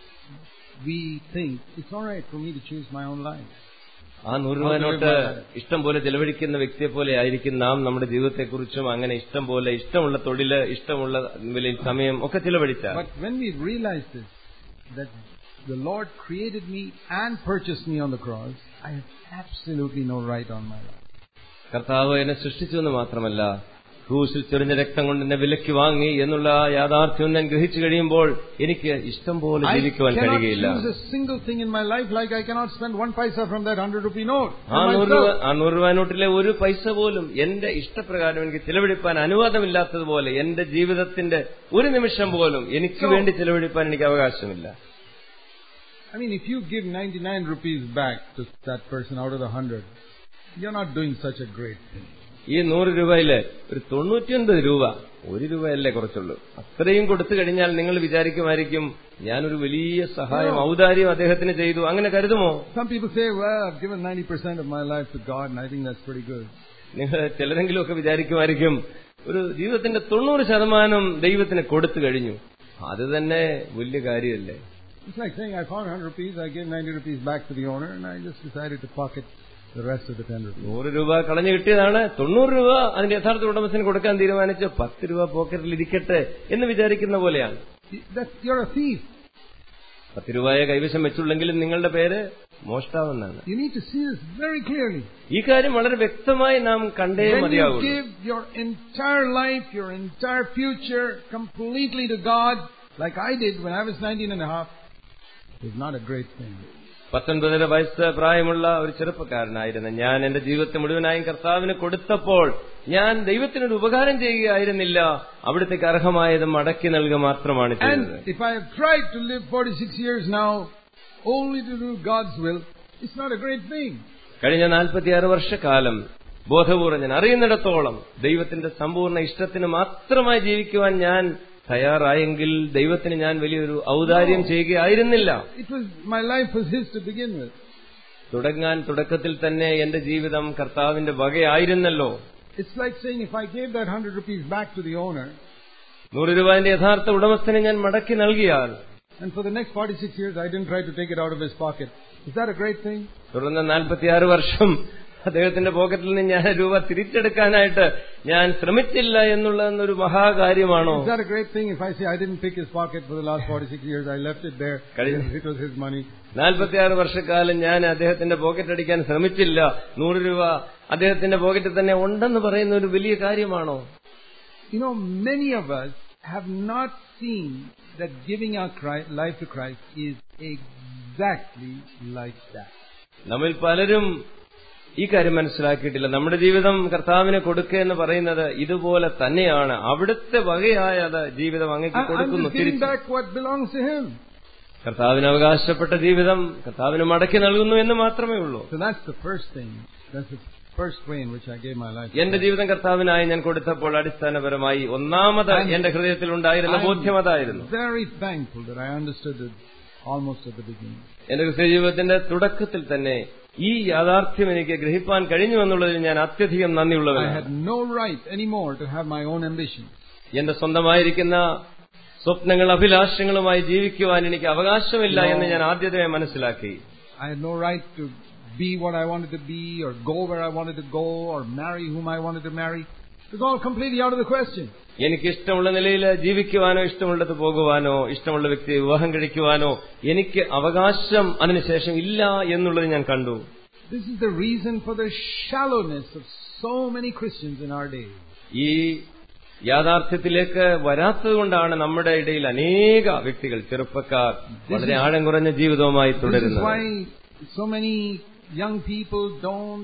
we think it's all right for me to choose my own life. ആ നൂറ് രൂപ നോട്ട് ഇഷ്ടം പോലെ ചെലവഴിക്കുന്ന വ്യക്തിയെ പോലെ ആയിരിക്കും നാം നമ്മുടെ ജീവിതത്തെക്കുറിച്ചും അങ്ങനെ ഇഷ്ടം പോലെ ഇഷ്ടമുള്ള തൊഴില് ഇഷ്ടമുള്ള വിലയിൽ സമയം ഒക്കെ ചിലവഴിച്ചാൽ But when we realize this, that the Lord created me and purchased me on the cross, I have absolutely no right on my life. കർത്താവ് എന്നെ സൃഷ്ടിച്ചു എന്ന് മാത്രമല്ല ക്രൂശിൽ ചൊരിഞ്ഞ രക്തം കൊണ്ട് എന്നെ വിലക്ക് വാങ്ങി എന്നുള്ള യാഥാർത്ഥ്യം ഞാൻ ഗ്രഹിച്ചു കഴിയുമ്പോൾ എനിക്ക് ഇഷ്ടം പോലെ I ജീവിക്കുവാൻ cannot കഴിയുകയില്ല choose a single thing in my life like I cannot spend one paisa from that hundred rupee note. ആ for നൂറ് രൂപ myself. ആ നൂറ് രൂപ നോട്ടിലെ ഒരു പൈസ പോലും എന്റെ ഇഷ്ടപ്രകാരം എനിക്ക് ചെലവഴിപ്പാൻ അനുവാദമില്ലാത്തതുപോലെ എന്റെ ജീവിതത്തിന്റെ ഒരു നിമിഷം പോലും എനിക്ക് So- വേണ്ടി ചെലവഴിപ്പാൻ എനിക്ക് അവകാശമില്ല I mean, if you give 99 rupees back to that person out of the 100, you're not doing such a great thing. ഈ നൂറ് രൂപയില് ഒരു തൊണ്ണൂറ്റിയൊൻപത് രൂപ ഒരു രൂപയല്ലേ കുറച്ചുള്ളൂ അത്രയും കൊടുത്തു കഴിഞ്ഞാൽ നിങ്ങൾ വിചാരിക്കുമായിരിക്കും ഞാനൊരു വലിയ സഹായം ഔദാര്യം അദ്ദേഹത്തിന് ചെയ്തു അങ്ങനെ കരുതുമോ Some people say, well, I've given 90% of my life to God and I think that's pretty good. നിങ്ങൾ ചിലരെങ്കിലുമൊക്കെ വിചാരിക്കുമായിരിക്കും ഒരു ജീവിതത്തിന്റെ തൊണ്ണൂറ് ശതമാനം ദൈവത്തിന് കൊടുത്തു കഴിഞ്ഞു അത് തന്നെ വലിയ കാര്യമല്ലേ It's like saying I found 100 rupees, I gave 90 rupees back to the owner and I just decided to pocket the rest of the 10 rupees. നൂറ് രൂപ കളഞ്ഞു കിട്ടിയതാണ് തൊണ്ണൂറ് രൂപ അതിന്റെ യഥാർത്ഥ ഉടമസ്ഥന് കൊടുക്കാൻ തീരുമാനിച്ച് പത്ത് രൂപ പോക്കറ്റിൽ ഇരിക്കട്ടെ എന്ന് വിചാരിക്കുന്ന പോലെയാണ് That's, you're a thief. പത്ത് രൂപയെ കൈവശം വെച്ചുള്ളെങ്കിലും നിങ്ങളുടെ പേര് മോഷ്ടാവെന്നാണ് You need to see this very clearly. ഈ കാര്യം വളരെ വ്യക്തമായി നാം കണ്ടേ When you മതിയാകും give your entire life, your entire future completely to God, like I did when I was 19 and a half, is not a great thing. പത്തൊൻപതര വയസ്സ് പ്രായമുള്ള ഒരു ചെറുപ്പക്കാരനായിരുന്നു ഞാൻ എന്റെ ജീവിതത്തെ മുഴുവനായും കർത്താവിന് കൊടുത്തപ്പോൾ ഞാൻ ദൈവത്തിനൊരു ഉപകാരം ചെയ്യുകയായിരുന്നില്ല അവിടത്തേക്ക് അർഹമായത് മടക്കി നൽകുക മാത്രമാണ് ചെയ്തത് And if I have tried to live 46 years now only to do God's will, it's not a great thing. കഴിഞ്ഞ നാൽപ്പത്തിയാറ് വർഷക്കാലം ബോധപൂർവ്വം ഞാൻ അറിയുന്നിടത്തോളം ദൈവത്തിന്റെ സമ്പൂർണ്ണ ഇഷ്ടത്തിന് മാത്രമായി ജീവിക്കുവാൻ ഞാൻ തയ്യാറായെങ്കിൽ ദൈവത്തിന് ഞാൻ വലിയൊരു ഔദാര്യം ചെയ്യുകയായിരുന്നില്ല It was, my life was His to begin with. തുടങ്ങാൻ തുടക്കത്തിൽ തന്നെ എന്റെ ജീവിതം കർത്താവിന്റെ വകയായിരുന്നല്ലോ It's like saying if I gave that 100 rupees back to the owner, നൂറ് രൂപന്റെ യഥാർത്ഥ ഉടമസ്ഥനെ ഞാൻ മടക്കി നൽകിയാൽ and for the next 46 years I didn't try to take it out of his pocket, is that a great thing? തുടർന്ന് നാൽപ്പത്തിയാറ് വർഷം അദ്ദേഹത്തിന്റെ പോക്കറ്റിൽ നിന്ന് ഞാൻ രൂപ തിരിച്ചെടുക്കാനായിട്ട് ഞാൻ ശ്രമിച്ചില്ല എന്നുള്ളതെന്നൊരു മഹാകാര്യമാണോ Is that a great thing if I say I didn't pick his pocket for the last 46 years, I left it there, Kadi- it was his money. നാൽപ്പത്തിയാറ് വർഷക്കാലം ഞാൻ അദ്ദേഹത്തിന്റെ പോക്കറ്റ് അടിക്കാൻ ശ്രമിച്ചില്ല നൂറ് രൂപ അദ്ദേഹത്തിന്റെ പോക്കറ്റിൽ തന്നെ ഉണ്ടെന്ന് പറയുന്ന ഒരു വലിയ കാര്യമാണോ You know, many of us have not seen that giving our Christ, life to Christ is exactly like that. നമ്മിൽ പലരും ഈ കാര്യം മനസ്സിലാക്കിയിട്ടില്ല നമ്മുടെ ജീവിതം കർത്താവിന് കൊടുക്കുക എന്ന് പറയുന്നത് ഇതുപോലെ തന്നെയാണ് അവിടുത്തെ വകയായ അത് ജീവിതം അങ്ങേക്ക് I- I'm കൊടുക്കുന്നു just giving തിരിച്ച് back what belongs to Him. കർത്താവിന് അവകാശപ്പെട്ട ജീവിതം കർത്താവിന് മടക്കി നൽകുന്നു എന്ന് മാത്രമേ ഉള്ളൂ So that's the first thing. That's the first way in which I gave my life. to എന്റെ Christ. ജീവിതം കർത്താവിനായി ഞാൻ കൊടുത്തപ്പോൾ അടിസ്ഥാനപരമായി ഒന്നാമത് I'm- എന്റെ ഹൃദയത്തിൽ ഉണ്ടായിരുന്ന ബോധ്യം അതായിരുന്നു I'm very thankful that I understood it almost at the beginning. എന്റെ ക്രിസ്ത്യ ജീവിതത്തിന്റെ തുടക്കത്തിൽ തന്നെ ഈ യാഥാർത്ഥ്യം എനിക്ക് ഗ്രഹിപ്പാൻ കഴിഞ്ഞു എന്നുള്ളതിൽ ഞാൻ അത്യധികം I നന്ദിയുള്ളവനാണ് had no right anymore to have my own ambition. എന്റെ സ്വന്തമായിരിക്കുന്ന സ്വപ്നങ്ങൾ അഭിലാഷങ്ങളുമായി ജീവിക്കുവാൻ എനിക്ക് അവകാശമില്ല എന്ന് ഞാൻ ആദ്യത്തെ മനസ്സിലാക്കി I had no right to be what I wanted to be or go where I wanted to go or marry whom I wanted to marry. It was all completely out of the question. എനിക്ക് ഇഷ്ടമുള്ള നിലയിൽ ജീവിക്കുവാനോ ഇഷ്ടമുള്ളത് പോകുവാനോ ഇഷ്ടമുള്ള വ്യക്തിയെ വിവാഹം കഴിക്കുവാനോ എനിക്ക് അവകാശം അതിനുശേഷം ഇല്ല എന്നുള്ളത് ഞാൻ കണ്ടു This is the reason for the shallowness of so many Christians in our day. ഈ യാഥാർത്ഥ്യത്തിലേക്ക് വരാത്തതുകൊണ്ടാണ് നമ്മുടെ ഇടയിൽ അനേക വ്യക്തികൾ ചെറുപ്പക്കാർ വളരെ ആഴം കുറഞ്ഞ ജീവിതവുമായി This is തുടരുന്നത് why so many young people don't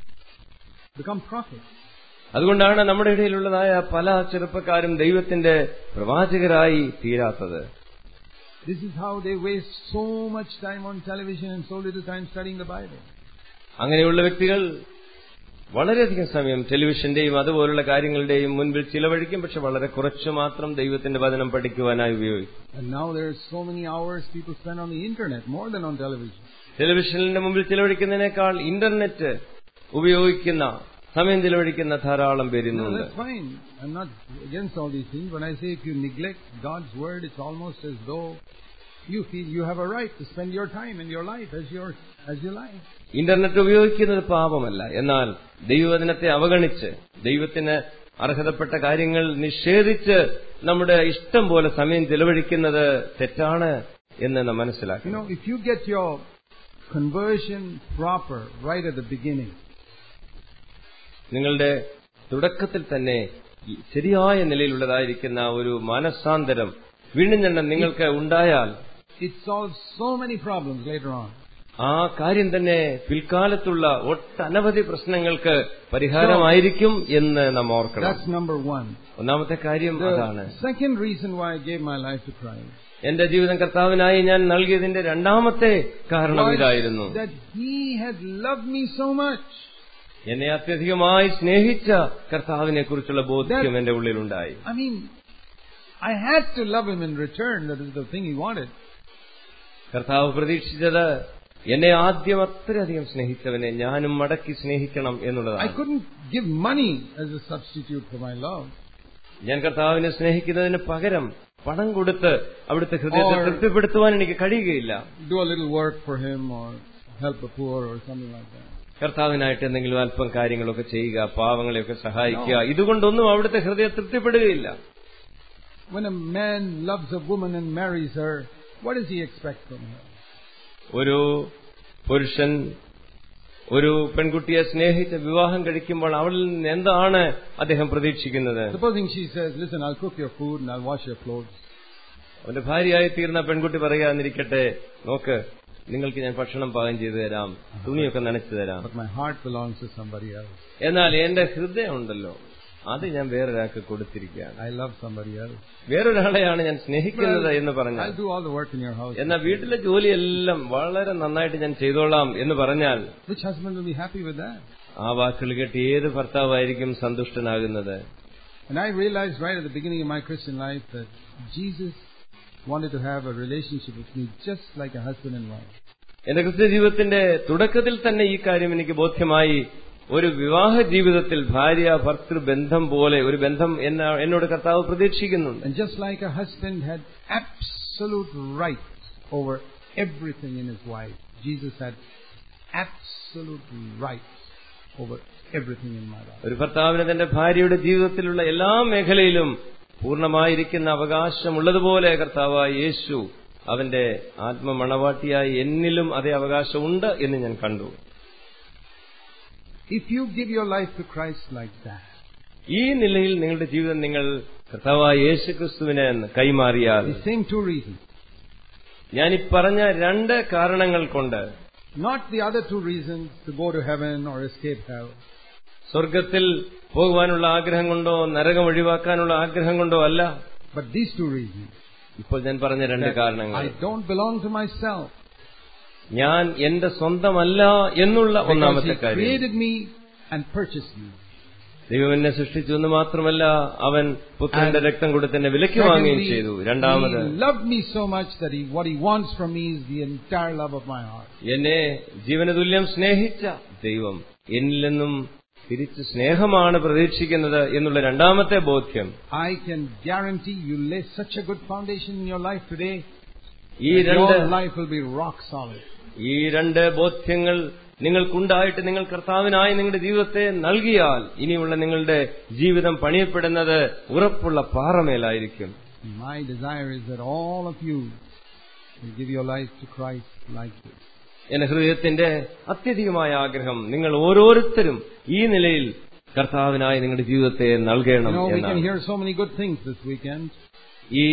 become prophets. അതുകൊണ്ടാണ് നമ്മുടെ ഇടയിലുള്ളതായ പല ചെറുപ്പക്കാരും ദൈവത്തിന്റെ പ്രവാചകരായി തീരാത്തത് This is how they waste so much time on television and so little time studying the Bible. അങ്ങനെയുള്ള വ്യക്തികൾ വളരെയധികം സമയം ടെലിവിഷന്റെയും അതുപോലുള്ള കാര്യങ്ങളുടെയും മുൻപിൽ ചിലവഴിക്കും പക്ഷെ വളരെ കുറച്ചു മാത്രം ദൈവത്തിന്റെ വചനം പഠിക്കുവാനായി ഉപയോഗിക്കും And now there are so many hours people spend on the internet, more than on television. ടെലിവിഷനിന്റെ മുമ്പിൽ ചിലവഴിക്കുന്നതിനേക്കാൾ ഇന്റർനെറ്റ് ഉപയോഗിക്കുന്ന സമയം ചിലവഴിക്കുന്ന ധാരാളം No, പേരുന്നുണ്ട് that's fine. I'm not against all these things. When I say if you neglect God's word, it's almost as though you feel you have a right to spend your time and your life as your as you like. Internet ഉപയോഗിക്കുന്നത് പാപമല്ല എന്നാൽ ദൈവവചനത്തെ അവഗണിച്ച് ദൈവത്തിന് അർഹതപ്പെട്ട കാര്യങ്ങൾ നിഷേധിച്ച് നമ്മുടെ ഇഷ്ടം പോലെ സമയം ചിലവഴിക്കുന്നത് തെറ്റാണ് എന്ന് നാം You മനസ്സിലാക്കണം know, if you get your conversion proper right at the beginning, നിങ്ങളുടെ തുടക്കത്തിൽ തന്നെ ഈ ശരിയായ നിലയിലുള്ളതായിരിക്കുന്ന ഒരു മനസ്സാന്തരം വീണ്ടും നിങ്ങൾക്ക് ഉണ്ടായാൽ it solves so many problems later on. ആ കാര്യം തന്നെ പിൽക്കാലത്തുള്ള ഒട്ടനവധി പ്രശ്നങ്ങൾക്ക് പരിഹാരമായിരിക്കും എന്ന് നാം ഓർക്കണം That's number one. ഒന്നാമത്തെ കാര്യം അതാണ് The second reason why I gave my life to Christ എന്റെ ജീവിതം കർത്താവിനായി ഞാൻ നൽകിയതിന്റെ രണ്ടാമത്തെ കാരണം ഇതായിരുന്നു was that He had loved me so much എന്നെ അത്യധികമായി സ്നേഹിച്ച കർത്താവിനെ കുറിച്ചുള്ള ബോധ്യം എന്റെ ഉള്ളിലുണ്ടായി I mean, I had to love him in return. That is the thing he wanted. കർത്താവ് പ്രതീക്ഷിച്ചത് എന്നെ ആദ്യം അത്രയധികം സ്നേഹിച്ചവനെ ഞാനും മടക്കി സ്നേഹിക്കണം I എന്നുള്ളതാണ് couldn't give money as a substitute for my love. ഞാൻ കർത്താവിനെ സ്നേഹിക്കുന്നതിന് പകരം പണം കൊടുത്ത് അവിടുത്തെ ഹൃദയത്തെ Or- തൃപ്തിപ്പെടുത്തുവാൻ എനിക്ക് കഴിയുകയില്ല Do a little work for him or help the poor or something like that. കർത്താവിനായിട്ട് എന്തെങ്കിലും അല്പം കാര്യങ്ങളൊക്കെ ചെയ്യുക പാവങ്ങളെയൊക്കെ സഹായിക്കുക ഇതുകൊണ്ടൊന്നും അവിടുത്തെ ഹൃദയം തൃപ്തിപ്പെടുകയില്ല When a man loves a woman and marries her, what does he expect from her? ഒരു പുരുഷൻ ഒരു പെൺകുട്ടിയെ സ്നേഹിച്ച് വിവാഹം കഴിക്കുമ്പോൾ അവളിൽ നിന്ന് എന്താണ് അദ്ദേഹം പ്രതീക്ഷിക്കുന്നത് Supposing she says, listen, I'll cook your food and I'll wash your clothes. അവന്റെ ഭാര്യയായി തീർന്ന പെൺകുട്ടി പറയാന്നിരിക്കട്ടെ നോക്ക് നിങ്ങൾക്ക് ഞാൻ ഭക്ഷണം പാകം ചെയ്തു തരാം തുണിയൊക്കെ നനച്ചു തരാം But my heart belongs to somebody else. എന്നാൽ എന്റെ ഹൃദയം ഉണ്ടല്ലോ അത് ഞാൻ വേറൊരാൾക്ക് കൊടുത്തിരിക്കുകയാണ് I love somebody else. വേറൊരാളെയാണ് ഞാൻ സ്നേഹിക്കുന്നത് എന്ന് പറഞ്ഞാൽ I'll do all the work in your house. എന്നാൽ വീട്ടിലെ ജോലിയെല്ലാം വളരെ നന്നായിട്ട് ഞാൻ ചെയ്തോളാം എന്ന് പറഞ്ഞാൽ Which husband will be happy with that? ആ വാക്കുകൾ കേട്ട് ഏത് ഭർത്താവായിരിക്കും സന്തുഷ്ടനാകുന്നത് And I realized right at the beginning of my Christian life that Jesus wanted to have a relationship with me just like a husband and wife. എന്റെ ക്രിസ്ത്യ ജീവിതത്തിന്റെ തുടക്കത്തിൽ തന്നെ ഈ കാര്യം എനിക്ക് ബോധ്യമായി ഒരു വിവാഹ ജീവിതത്തിൽ ഭാര്യ ഭർത്തൃ ബന്ധം പോലെ ഒരു ബന്ധം എന്ന- എന്നോട് കർത്താവ് പ്രതീക്ഷിക്കുന്നുണ്ട് And just like a husband had absolute right over everything in his wife, Jesus had absolute right over everything in my life. ഒരു ഭർത്താവിന് തന്റെ ഭാര്യയുടെ ജീവിതത്തിലുള്ള എല്ലാ മേഖലയിലും പൂർണ്ണമായിരിക്കുന്ന അവകാശമുള്ളതുപോലെ കർത്താവായ യേശു അവന്റെ ആത്മമണവാട്ടിയായി എന്നിലും അതേ അവകാശമുണ്ട് എന്ന് ഞാൻ കണ്ടു If you give your life to Christ like that, ഈ നിലയിൽ നിങ്ങളുടെ ജീവിതം നിങ്ങൾ കർത്താവായ യേശു ക്രിസ്തുവിന് കൈമാറിയാൽ the same two reasons, ഞാൻ ഈ പറഞ്ഞ രണ്ട് കാരണങ്ങൾ കൊണ്ട് not the other two reasons to go to heaven or escape hell, സ്വർഗത്തിൽ പോകുവാനുള്ള ആഗ്രഹം കൊണ്ടോ നരകം ഒഴിവാക്കാനുള്ള ആഗ്രഹം കൊണ്ടോ അല്ല but these two reasons. ഇപ്പോൾ ഞാൻ പറഞ്ഞ രണ്ട് that കാരണങ്ങൾ I don't belong to myself. ഞാൻ എന്റെ സ്വന്തമല്ല എന്നുള്ള Because ഒന്നാമത്തെ He കാര്യം created me and purchased me. ദൈവം എന്നെ സൃഷ്ടിച്ചു എന്ന് മാത്രമല്ല അവൻ പുത്രന്റെ രക്തം കൊടുത്ത് എന്നെ വിലയ്ക്ക് വാങ്ങുകയും Secondly, ചെയ്തു രണ്ടാമത് He loved me so much that he, what He wants from me is the entire love of my heart. എന്നെ ജീവനതുല്യം സ്നേഹിച്ച ദൈവം എന്നിൽ നിന്നും തിരിച്ച് സ്നേഹമാണ് പ്രതീക്ഷിക്കുന്നത് എന്നുള്ള രണ്ടാമത്തെ ബോധ്യം I can guarantee you lay such a good foundation in your life today, ഈ that രണ്ട് your life will be rock solid. ഈ രണ്ട് ബോധ്യങ്ങൾ നിങ്ങൾക്കുണ്ടായിട്ട് നിങ്ങൾ കർത്താവിനായി നിങ്ങളുടെ ജീവിതത്തെ നൽകിയാൽ ഇനിയുള്ള നിങ്ങളുടെ ജീവിതം പണിയപ്പെടുന്നത് ഉറപ്പുള്ള പാറമേലായിരിക്കും My desire is that all of you will give your life to Christ like this. എന്റെ ഹൃദയത്തിന്റെ അത്യധികമായ ആഗ്രഹം നിങ്ങൾ ഓരോരുത്തരും ഈ നിലയിൽ കർത്താവിനായി നിങ്ങളുടെ ജീവിതത്തെ You നൽകണം know, we can എന്നാണ് hear so many good things this weekend, ഈ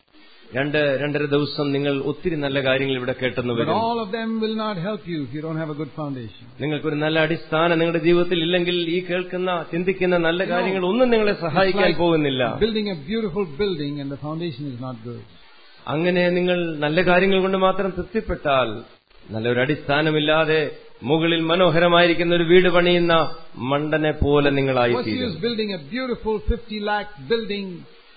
രണ്ട് രണ്ടര ദിവസം നിങ്ങൾ ഒത്തിരി നല്ല കാര്യങ്ങൾ ഇവിടെ കേട്ടെന്ന് but വരും all of them will not help you if you don't have a good foundation. നിങ്ങൾക്കൊരു നല്ല അടിസ്ഥാനം നിങ്ങളുടെ ജീവിതത്തിൽ ഇല്ലെങ്കിൽ ഈ കേൾക്കുന്ന ചിന്തിക്കുന്ന നല്ല കാര്യങ്ങൾ ഒന്നും നിങ്ങളെ It's സഹായിക്കാൻ like പോകുന്നില്ല building a beautiful building and the foundation is not good. അങ്ങനെ നിങ്ങൾ നല്ല കാര്യങ്ങൾ കൊണ്ട് മാത്രം തൃപ്തിപ്പെട്ടാൽ നല്ലൊരു അടിസ്ഥാനമില്ലാതെ മുകളിൽ മനോഹരമായിരിക്കുന്ന ഒരു വീട് പണിയുന്ന മണ്ടനെ പോലെ What's നിങ്ങളായിത്തീരും use building a beautiful 50 lakh building?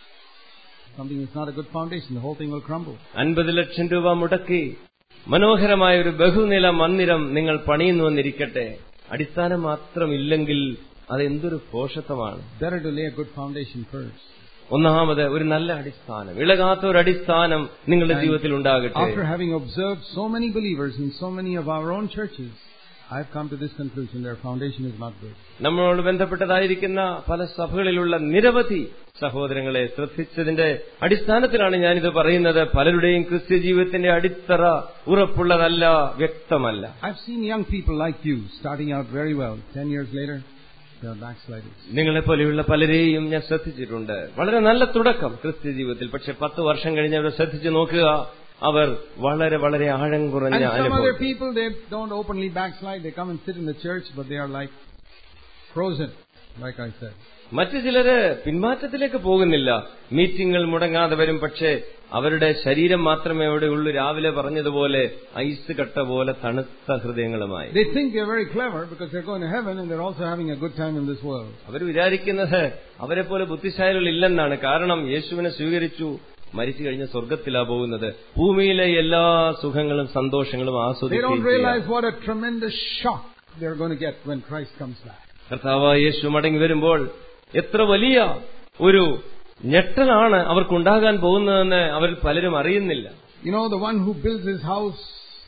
Something is not a good foundation. The whole thing will crumble. അൻപത് ലക്ഷം രൂപ മുടക്കി മനോഹരമായ ഒരു ബഹുനില മന്ദിരം നിങ്ങൾ പണിയുന്നുവെന്നിരിക്കട്ടെ അടിസ്ഥാനം മാത്രമില്ലെങ്കിൽ അത് എന്തൊരു പോഷത്വമാണ് Better to lay a good foundation first. ഒന്നാമത് ഒരു നല്ല അടിസ്ഥാനം ഇളകാത്ത ഒരു അടിസ്ഥാനം നിങ്ങളുടെ ജീവിതത്തിൽ ഉണ്ടാകട്ടെ After having observed so many believers in so many of our own churches, I've come to this conclusion their foundation is not good. നമ്മളോട് ബന്ധപ്പെട്ടതായിരിക്കുന്ന പല സഭകളിലുള്ള നിരവധി സഹോദരങ്ങളെ ശ്രദ്ധിച്ചതിന്റെ അടിസ്ഥാനത്തിലാണ് ഞാനിത് പറയുന്നത് പലരുടെയും ക്രിസ്ത്യ ജീവിതത്തിന്റെ അടിത്തറ ഉറപ്പുള്ളതല്ല വ്യക്തമല്ല I've seen young people like you starting out very well. Ten years later, they're backsliders. നിങ്ങളെ പോലെയുള്ള പലരെയും ഞാൻ ശ്രദ്ധിച്ചിട്ടുണ്ട് വളരെ നല്ല തുടക്കം ക്രിസ്ത്യ ജീവിതത്തിൽ പക്ഷെ പത്ത് വർഷം കഴിഞ്ഞ് അവരെ ശ്രദ്ധിച്ചു നോക്കുക അവർ വളരെ വളരെ ആഴം And കുറഞ്ഞ some other അനുഭവം people, they don't openly backslide. They come and sit in the church, but they are like frozen, like I said. മറ്റു ചിലര് പിന്മാറ്റത്തിലേക്ക് പോകുന്നില്ല മീറ്റിംഗുകൾ മുടങ്ങാതെ വരും പക്ഷേ അവരുടെ ശരീരം മാത്രമേ അവിടെ ഉള്ളൂ രാവിലെ പറഞ്ഞതുപോലെ ഐസ് കട്ട പോലെ തണുത്ത ഹൃദയങ്ങളുമായി They think they're very clever because they're going to heaven and they're also having a good time in this world. അവർ വിചാരിക്കുന്നത് അവരെ പോലെ ബുദ്ധിശാലികൾ ഇല്ലെന്നാണ് കാരണം യേശുവിനെ സ്വീകരിച്ചു മരിച്ചു കഴിഞ്ഞ സ്വർഗത്തിലാ പോകുന്നത് ഭൂമിയിലെ എല്ലാ സുഖങ്ങളും സന്തോഷങ്ങളും They don't ആസ്വദിക്കുകയും ചെയ്യാം. realize what a tremendous shock they're going to get when Christ comes back. കർത്താവ് യേശു മടങ്ങി വരുമ്പോൾ എത്ര വലിയ ഒരു ഞെട്ടലാണ് അവർക്കുണ്ടാകാൻ പോകുന്നതെന്ന് അവരിൽ പലരും അറിയുന്നില്ല You know, the one who builds his house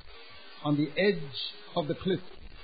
on the edge of the cliff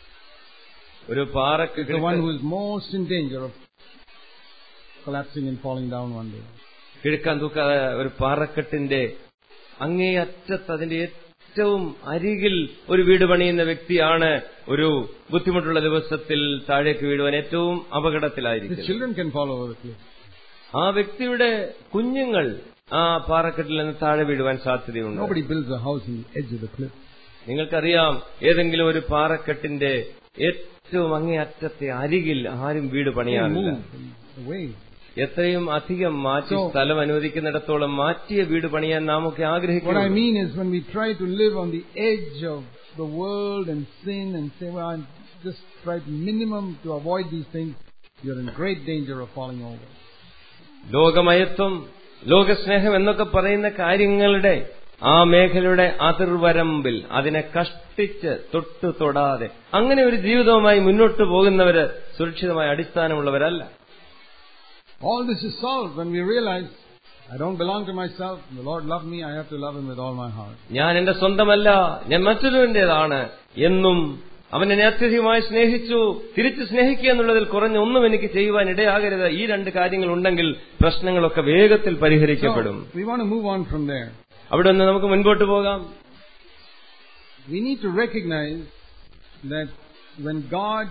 ഒരു പാറക്ക് is the one who is most in danger of collapsing and falling down one day. കിഴക്കാൻ തൂക്കാതെ ഒരു പാറക്കെട്ടിന്റെ അങ്ങേ അറ്റത്ത് അതിന്റെ ഏറ്റവും അരികിൽ ഒരു വീട് പണിയുന്ന വ്യക്തിയാണ് ഒരു ബുദ്ധിമുട്ടുള്ള ദിവസത്തിൽ താഴേക്ക് വീഴുവാൻ ഏറ്റവും His അപകടത്തിലായിരിക്കും children can fall over the cliff. ആ വ്യക്തിയുടെ കുഞ്ഞുങ്ങൾ ആ പാറക്കെട്ടിൽ നിന്ന് താഴെ വീഴുവാൻ സാധ്യതയുണ്ട് Nobody builds a house on the edge of the cliff. നിങ്ങൾക്കറിയാം ഏതെങ്കിലും ഒരു പാറക്കെട്ടിന്റെ ഏറ്റവും അങ്ങേയറ്റത്തെ അരികിൽ ആരും വീട് They പണിയാറില്ല move away. എത്രയും അധികം മാറ്റി So- സ്ഥലം അനുവദിക്കുന്നിടത്തോളം മാറ്റിയ വീട് പണിയാൻ നാം ഒക്കെ What I ആഗ്രഹിക്കുന്നു mean is when we try to live on the edge of the world and sin and say, well, I'm just try minimum to avoid these things, you're in great danger of falling over. ലോകമയത്വം ലോകസ്നേഹം എന്നൊക്കെ പറയുന്ന കാര്യങ്ങളുടെ ആ മേഖലയുടെ അതിർവരമ്പിൽ അതിനെ കഷ്ടിച്ച് തൊട്ടു തൊടാതെ അങ്ങനെ ഒരു ജീവിതവുമായി മുന്നോട്ട് പോകുന്നവര് സുരക്ഷിതമായ അടിസ്ഥാനമുള്ളവരല്ല All this is solved when we realize I don't belong to myself. The Lord loved me. I have to love Him with all my heart. ഞാൻ എന്റെ സ്വന്തമല്ല ഞാൻ മറ്റൊരുവന്റേതാണ് എന്നും അവൻ എന്നെ അത്യധികമായി സ്നേഹിച്ചു തിരിച്ചു സ്നേഹിക്കുക എന്നുള്ളതിൽ കുറഞ്ഞ ഒന്നും എനിക്ക് ചെയ്യുവാൻ ഇടയാകരുത് ഈ രണ്ട് കാര്യങ്ങൾ ഉണ്ടെങ്കിൽ പ്രശ്നങ്ങളൊക്കെ വേഗത്തിൽ പരിഹരിക്കപ്പെടും So, we want to move on from there. അവിടെ നിന്ന് നമുക്ക് മുൻപോട്ട് പോകാം We need to recognize that when God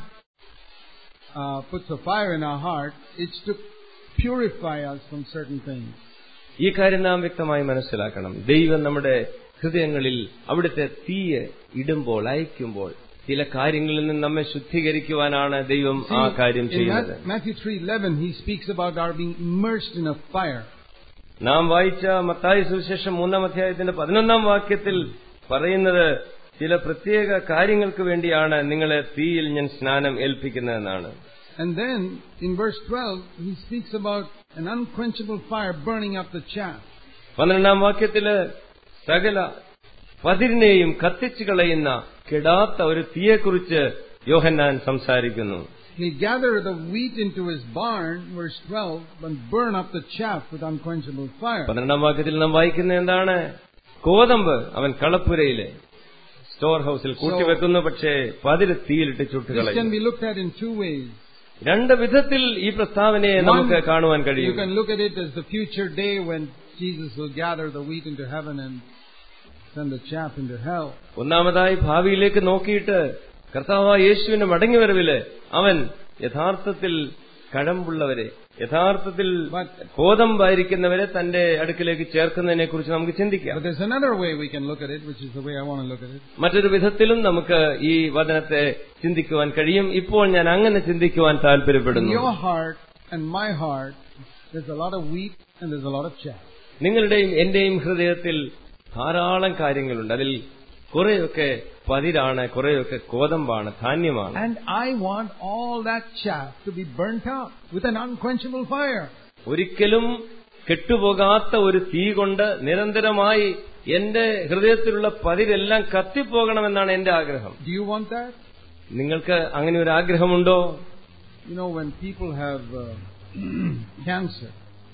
uh, puts a fire in our heart, it's to purify us from certain things. ഈ കാര്യം നാം വ്യക്തമായി മനസ്സിലാക്കണം ദൈവം നമ്മുടെ ഹൃദയങ്ങളിൽ അവിടുത്തെ തീയെ ഇടുമ്പോൾ അയക്കുമ്പോൾ ചില കാര്യങ്ങളിൽ നിന്ന് നമ്മെ ശുദ്ധീകരിക്കുവാനാണ് ദൈവം ആ കാര്യം in ചെയ്യുന്നത് Ma- Matthew 3:11, he speaks about our being immersed in a fire. നാം വായിച്ച മത്തായി സുവിശേഷം മൂന്നാം അധ്യായത്തിന്റെ പതിനൊന്നാം വാക്യത്തിൽ പറയുന്നത് ചില പ്രത്യേക കാര്യങ്ങൾക്ക് വേണ്ടിയാണ് നിങ്ങളെ തീയിൽ ഞാൻ സ്നാനം ഏൽപ്പിക്കുന്നതെന്നാണ് And then in verse 12, he speaks about an unquenchable fire burning up the chaff. പന്ത്രണ്ടാം വാക്യത്തില് സകല പതിരിനെയും കത്തിച്ചു കളയുന്ന കെടാത്ത ഒരു തീയെക്കുറിച്ച് യോഹന്നാൻ സംസാരിക്കുന്നു He'll gather the wheat into his barn, verse 12, and burn up the chaff with unquenchable fire. പന്ത്രണ്ടാം വാക്യത്തിൽ നാം വായിക്കുന്ന എന്താണ് കോതമ്പ് അവൻ കളപ്പുരയിലെ സ്റ്റോർ ഹൗസിൽ കൂട്ടിവെക്കുന്നു പക്ഷേ പതിര് തീയിലിട്ട് This can ചുട്ടുകളയും be looked at in two ways. രണ്ട് വിധത്തിൽ ഈ പ്രസ്താവനയെ നമുക്ക് കാണുവാൻ you കഴിയും can look at it as the future day when Jesus will gather the wheat into heaven and send the chaff into hell. ഒന്നാമതായി ഭാവിയിലേക്ക് നോക്കിയിട്ട് കർത്താവ് യേശുവിന്റെ മടങ്ങിവരവില് അവൻ യഥാർത്ഥത്തിൽ കഴമ്പുള്ളവരെ യഥാർത്ഥത്തിൽ കോതമ്പായിരിക്കുന്നവരെ തന്റെ അടുക്കിലേക്ക് ചേർക്കുന്നതിനെ കുറിച്ച് നമുക്ക് ചിന്തിക്കാം But there's another way we can look at it, which is the way I want to look at it. മറ്റൊരു വിധത്തിലും നമുക്ക് ഈ വചനത്തെ ചിന്തിക്കുവാൻ കഴിയും ഇപ്പോൾ ഞാൻ അങ്ങനെ ചിന്തിക്കുവാൻ In താല്പര്യപ്പെടുന്നു your heart and my heart, there's a lot of wheat and there's a lot of chaff. നിങ്ങളുടെയും എന്റെയും ഹൃദയത്തിൽ ധാരാളം കാര്യങ്ങളുണ്ട് അതിൽ കുറെയൊക്കെ പതിരാണ് കുറെയൊക്കെ കോതമ്പാണ് ധാന്യമാണ് And I want all that chaff to be burnt out with an unquenchable fire. ഒരിക്കലും കെട്ടുപോകാത്ത ഒരു തീ കൊണ്ട് നിരന്തരമായി എന്റെ ഹൃദയത്തിലുള്ള പതിരെല്ലാം കത്തിപ്പോകണമെന്നാണ് എന്റെ ആഗ്രഹം Do you want that? നിങ്ങൾക്ക് അങ്ങനെ ഒരു ആഗ്രഹമുണ്ടോ You know, when people have uh, cancer,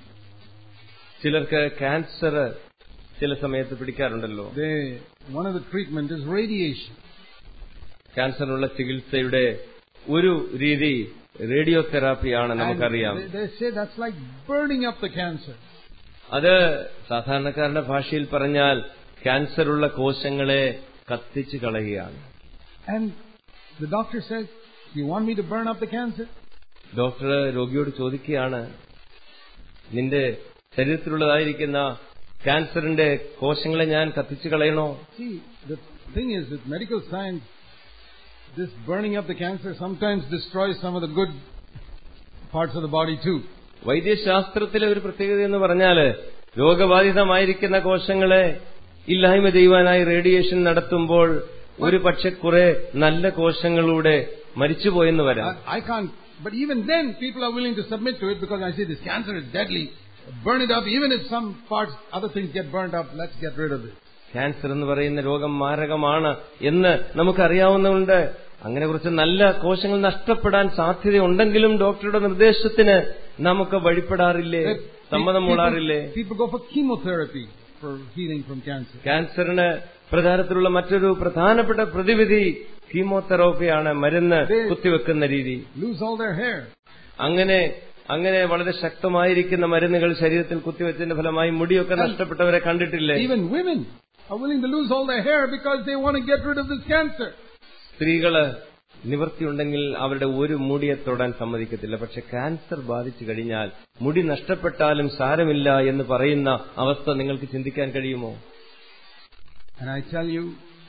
ചിലർക്ക് ക്യാൻസർ ചില സമയത്ത് പിടിക്കാറുണ്ടല്ലോ they one of the treatment is radiation. ക്യാൻസറിനുള്ള ചികിത്സയുടെ ഒരു രീതി റേഡിയോ തെറാപ്പിയാണ് And നമുക്കറിയാം they, they say that's like burning up the cancer. അത് സാധാരണക്കാരുടെ ഭാഷയിൽ പറഞ്ഞാൽ ക്യാൻസറുള്ള കോശങ്ങളെ കത്തിച്ചു കളയുകയാണ് And the doctor says, You want me to burn up the cancer? ഡോക്ടർ രോഗിയോട് ചോദിക്കുകയാണ് നിന്റെ ശരീരത്തിലുള്ളതായിരിക്കുന്ന ക്യാൻസറിന്റെ കോശങ്ങളെ ഞാൻ കത്തിച്ചു കളയണോ See, the thing is with medical science, this burning up the cancer sometimes destroys some of the good parts of the body too. വൈദ്യശാസ്ത്രത്തിലെ ഒരു പ്രത്യേകത എന്ന് പറഞ്ഞാല് രോഗബാധിതമായിരിക്കുന്ന കോശങ്ങളെ ഇല്ലായ്മ ചെയ്യുവാനായി റേഡിയേഷൻ നടത്തുമ്പോൾ ഒരു പക്ഷെ കുറെ നല്ല കോശങ്ങളൂടെ മരിച്ചുപോയെന്ന് വരാം I, I can't, but even then people are willing to submit to it because I say this cancer is deadly. Burn it up, even if some parts, other things get burned up, let's get rid of it. Cancer എന്ന് പറയുന്ന രോഗം മാരകമാണ് എന്ന് നമുക്കറിയാവുന്നതുകൊണ്ട് അങ്ങനെ കുറച്ച് നല്ല കോശങ്ങൾ നഷ്ടപ്പെടാൻ സാധ്യതയുണ്ടെങ്കിലും ഡോക്ടറുടെ നിർദ്ദേശത്തിന് നമുക്ക് വഴിപ്പെടാറില്ലേ That സമ്മതം മൂളാറില്ലേ people, people go for chemotherapy for healing from cancer. ക്യാൻസറിന് പ്രചാരത്തിലുള്ള മറ്റൊരു പ്രധാനപ്പെട്ട പ്രതിവിധി കീമോതെറാപ്പിയാണ് മരുന്ന് കുത്തിവെക്കുന്ന രീതി Lose all their hair. അങ്ങനെ അങ്ങനെ വളരെ ശക്തമായിരിക്കുന്ന മരുന്നുകൾ ശരീരത്തിൽ കുത്തിവെച്ചതിന്റെ ഫലമായി മുടിയൊക്കെ നഷ്ടപ്പെട്ടവരെ കണ്ടിട്ടില്ലേ Even women are willing to lose all their hair because they want to get rid of this cancer. സ്ത്രീകള് നിവൃത്തിയുണ്ടെങ്കിൽ അവരുടെ ഒരു മുടിയെ തൊടാൻ സമ്മതിക്കത്തില്ല പക്ഷെ ക്യാൻസർ ബാധിച്ചു കഴിഞ്ഞാൽ മുടി നഷ്ടപ്പെട്ടാലും സാരമില്ല എന്ന് പറയുന്ന അവസ്ഥ നിങ്ങൾക്ക് ചിന്തിക്കാൻ കഴിയുമോ And I tell you,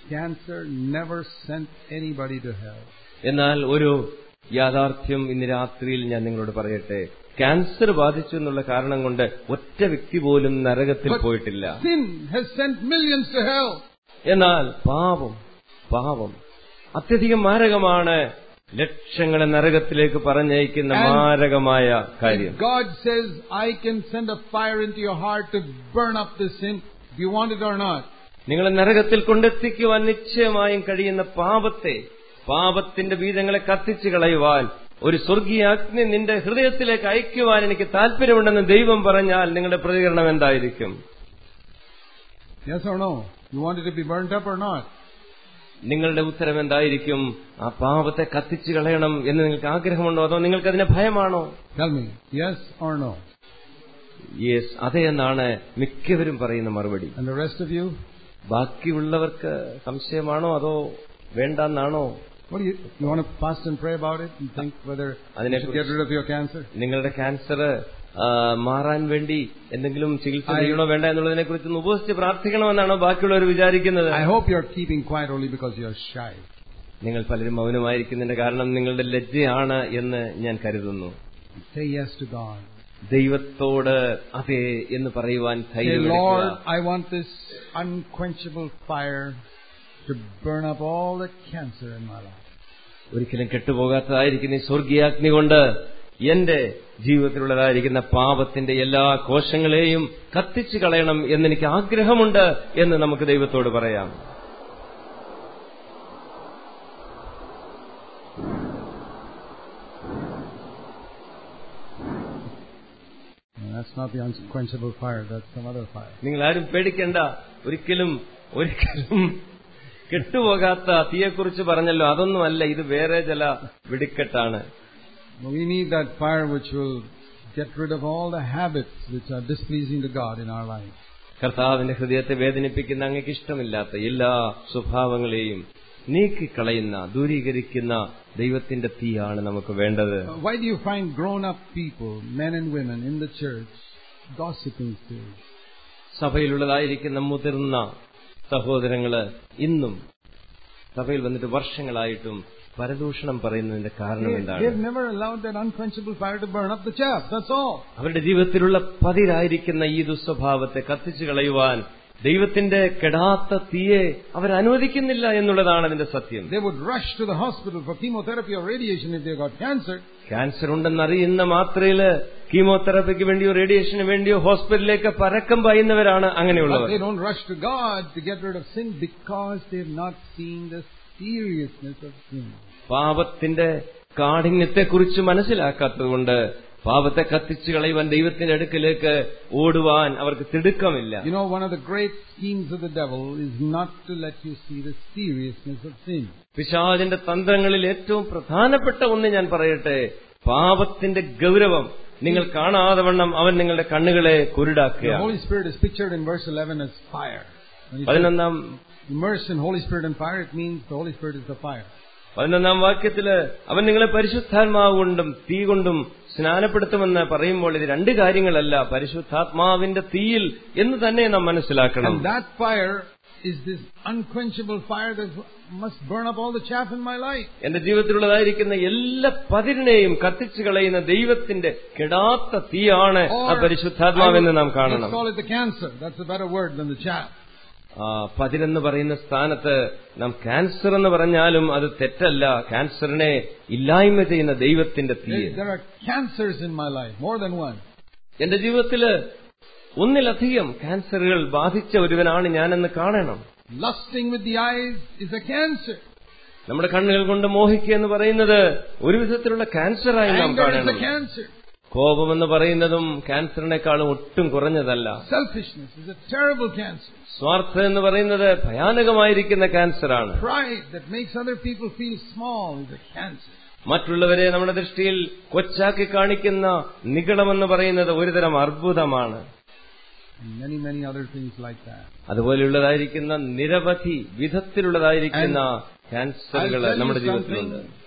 cancer never sent anybody to hell. എന്നാൽ ഒരു യാഥാർത്ഥ്യം ഇന്ന് രാത്രിയിൽ ഞാൻ നിങ്ങളോട് പറയട്ടെ ക്യാൻസർ ബാധിച്ചു എന്നുള്ള കാരണം കൊണ്ട് ഒറ്റ വ്യക്തി പോലും നരകത്തിൽ But പോയിട്ടില്ല sin has sent millions to hell. എന്നാൽ പാപം പാപം അത്യധികം മാരകമാണ് ലക്ഷങ്ങളെ നരകത്തിലേക്ക് പറഞ്ഞയക്കുന്ന And- മാരകമായ കാര്യം If God says, I can send a fire into your heart to burn up the sin, do you want it or not? നിങ്ങളെ നരകത്തിൽ കൊണ്ടെത്തിക്കുവാൻ നിശ്ചയമായും കഴിയുന്ന പാപത്തെ പാപത്തിന്റെ ബീജങ്ങളെ കത്തിച്ചു കളയുവാൻ ഒരു സ്വർഗീയ അഗ്നി നിന്റെ ഹൃദയത്തിലേക്ക് അയക്കുവാൻ എനിക്ക് താല്പര്യമുണ്ടെന്ന് ദൈവം പറഞ്ഞാൽ നിങ്ങളുടെ പ്രതികരണം എന്തായിരിക്കും Yes or no? You want it to be burnt up or not? നിങ്ങളുടെ ഉത്തരം എന്തായിരിക്കും ആ പാപത്തെ കത്തിച്ചു കളയണം എന്ന് നിങ്ങൾക്ക് ആഗ്രഹമുണ്ടോ അതോ നിങ്ങൾക്ക് അതിന് ഭയമാണോ Tell me, yes or no? Yes അതെ എന്നാണ് മിക്കവരും പറയുന്ന മറുപടി And the rest of you? ബാക്കിയുള്ളവർക്ക് സംശയമാണോ അതോ വേണ്ടെന്നാണോ What do you, you want to fast and pray about it and think whether you should get rid of your cancer? നിങ്ങളുടെ ക്യാൻസർ മാറാൻ വേണ്ടി എന്തെങ്കിലും ചികിത്സ I- ചെയ്യണോ വേണ്ട എന്നുള്ളതിനെ കുറിച്ച് ഒന്ന് ഉപസിച്ച് പ്രാർത്ഥിക്കണമെന്നാണോ ബാക്കിയുള്ളവർ വിചാരിക്കുന്നത് I hope you're keeping quiet only because you're shy. നിങ്ങൾ പലരും മൗനമായിരിക്കുന്നതിന്റെ കാരണം നിങ്ങളുടെ ലജ്ജയാണ് എന്ന് ഞാൻ കരുതുന്നു Say yes to God. ദൈവത്തോട് അതെ എന്ന് പറയുവാൻ Say, ധൈര്യം Lord, എടുക്കുക. I want this unquenchable fire to burn up all the cancer in my life. ഒരിക്കലും കെട്ടുപോകാത്തതായിരിക്കുന്ന ഈ സ്വർഗീയാഗ്നി കൊണ്ട് എന്റെ ജീവിതത്തിലുള്ളതായിരിക്കുന്ന പാപത്തിന്റെ എല്ലാ കോശങ്ങളെയും കത്തിച്ചു കളയണം എന്നെനിക്ക് ആഗ്രഹമുണ്ട് എന്ന് നമുക്ക് ദൈവത്തോട് പറയാം And that's not the unquenchable fire, that's some other fire. നിങ്ങൾ ആരും പേടിക്കേണ്ട ഒരിക്കലും ഒരിക്കലും കെട്ടുപോകാത്ത തീയെക്കുറിച്ച് പറഞ്ഞല്ലോ അതൊന്നുമല്ല ഇത് വേറെ ചില വെടിക്കെട്ടാണ് But we need that fire which will get rid of all the habits which are displeasing to God in our life. കർത്താവിന്റെ ഹൃദയത്തെ വേദനിപ്പിക്കുന്ന അങ്ങക്ക് ഇഷ്ടമില്ലാത്ത എല്ലാ സ്വഭാവങ്ങളെയും നീക്കിക്കളയുന്ന ദൂരീകരിക്കുന്ന ദൈവത്തിന്റെ തീയാണ് നമുക്ക് വേണ്ടത് Uh, Why do you find grown up people, men and women in the church, gossiping still? സഭയിലുള്ളതായിരിക്കുന്ന മുതിർന്ന സഹോദരങ്ങള് ഇന്നും സഭയിൽ വന്നിട്ട് വർഷങ്ങളായിട്ടും പരദൂഷണം പറയുന്നതിന്റെ കാരണം They, എന്താണ് they've never allowed that unquenchable fire to burn up the chaff, that's all. അവരുടെ ജീവിതത്തിലുള്ള പതിരായിരിക്കുന്ന ഈ ദുസ്വഭാവത്തെ കത്തിച്ചു കളയുവാൻ ദൈവത്തിന്റെ കെടാത്ത തീയെ അവരനുവദിക്കുന്നില്ല എന്നുള്ളതാണ് അതിന്റെ സത്യം They would rush to the hospital for chemotherapy or radiation if they got cancer. Cancer ഉണ്ടെന്നറിയുന്ന മാത്രയില് കീമോതെറാപ്പിക്ക് വേണ്ടിയോ റേഡിയേഷന് വേണ്ടിയോ ഹോസ്പിറ്റലിലേക്ക് പരക്കം പായുന്നവരാണ് But അങ്ങനെയുള്ളവർ they don't rush to God to get rid of sin because they've not seen the seriousness of sin. പാപത്തിന്റെ കാഠിന്യത്തെക്കുറിച്ച് മനസ്സിലാക്കാത്തതുകൊണ്ട് പാപത്തെ കത്തിച്ചു കളയുവാൻ ദൈവത്തിന്റെ അടുക്കിലേക്ക് ഓടുവാൻ അവർക്ക് തിടുക്കമില്ല You know, one of the great schemes of the devil is not to let you see the seriousness of sin. പിശാചിന്റെ തന്ത്രങ്ങളിൽ ഏറ്റവും പ്രധാനപ്പെട്ട ഒന്ന് ഞാൻ പറയട്ടെ പാപത്തിന്റെ ഗൗരവം നിങ്ങൾ കാണാതെ വണ്ണം അവൻ നിങ്ങളുടെ കണ്ണുകളെ The കുരുടാക്കുക Holy Spirit is pictured in verse 11 as fire. When he says പതിനൊന്നാം immersed in Holy Spirit and fire, it means the Holy Spirit is the fire. പതിനൊന്നാം വാക്യത്തില് അവൻ നിങ്ങളെ പരിശുദ്ധാത്മാവ് കൊണ്ടും തീ കൊണ്ടും സ്നാനപ്പെടുത്തുമെന്ന് പറയുമ്പോൾ ഇത് രണ്ട് കാര്യങ്ങളല്ല പരിശുദ്ധാത്മാവിന്റെ തീയിൽ എന്ന് തന്നെ നാം മനസ്സിലാക്കണം And that fire is this unquenchable fire that must burn up all the chaff in my life. എന്റെ ജീവിതത്തിലുള്ളതായിരിക്കുന്ന എല്ലാ പതിരിനെയും കത്തിച്ചു കളയുന്ന ദൈവത്തിന്റെ കെടാത്ത തീയാണ് ആ Or, പരിശുദ്ധാത്മാവെന്ന് നാം let's കാണണം call it the cancer. That's a better word than the chaff. ആ പതിരെന്ന് പറയുന്ന സ്ഥാനത്ത് നാം ക്യാൻസർ എന്ന് പറഞ്ഞാലും അത് തെറ്റല്ല ക്യാൻസറിനെ ഇല്ലായ്മ ചെയ്യുന്ന ദൈവത്തിന്റെ തീ There, there are cancers in my life, more than one. എന്റെ ജീവിതത്തില് ഒന്നിലധികം ക്യാൻസറുകൾ ബാധിച്ച ഒരുവനാണ് ഞാനെന്ന് കാണണം Lusting with the eyes is a cancer. നമ്മുടെ കണ്ണുകൾ കൊണ്ട് മോഹിക്കുക എന്ന് പറയുന്നത് ഒരു വിധത്തിലുള്ള ക്യാൻസറായി നാം Anger is കാണണം a cancer. കോപമെന്ന് പറയുന്നതും ക്യാൻസറിനേക്കാളും ഒട്ടും കുറഞ്ഞതല്ല Selfishness is a terrible cancer. സ്വാർത്ഥം എന്ന് പറയുന്നത് ഭയാനകമായിരിക്കുന്ന ക്യാൻസറാണ് Pride that makes other people feel small is a cancer. മറ്റുള്ളവരെ നമ്മുടെ ദൃഷ്ടിയിൽ കൊച്ചാക്കി കാണിക്കുന്ന നിഗളമെന്ന് പറയുന്നത് ഒരുതരം അർബുദമാണ് And many, many other things like that. അതുപോലെയുള്ളതായിരിക്കുന്ന നിരവധി വിധത്തിലുള്ളതായിരിക്കുന്ന I'll ക്യാൻസറുകൾ tell നമ്മുടെ you ജീവിതത്തിലുണ്ട് something.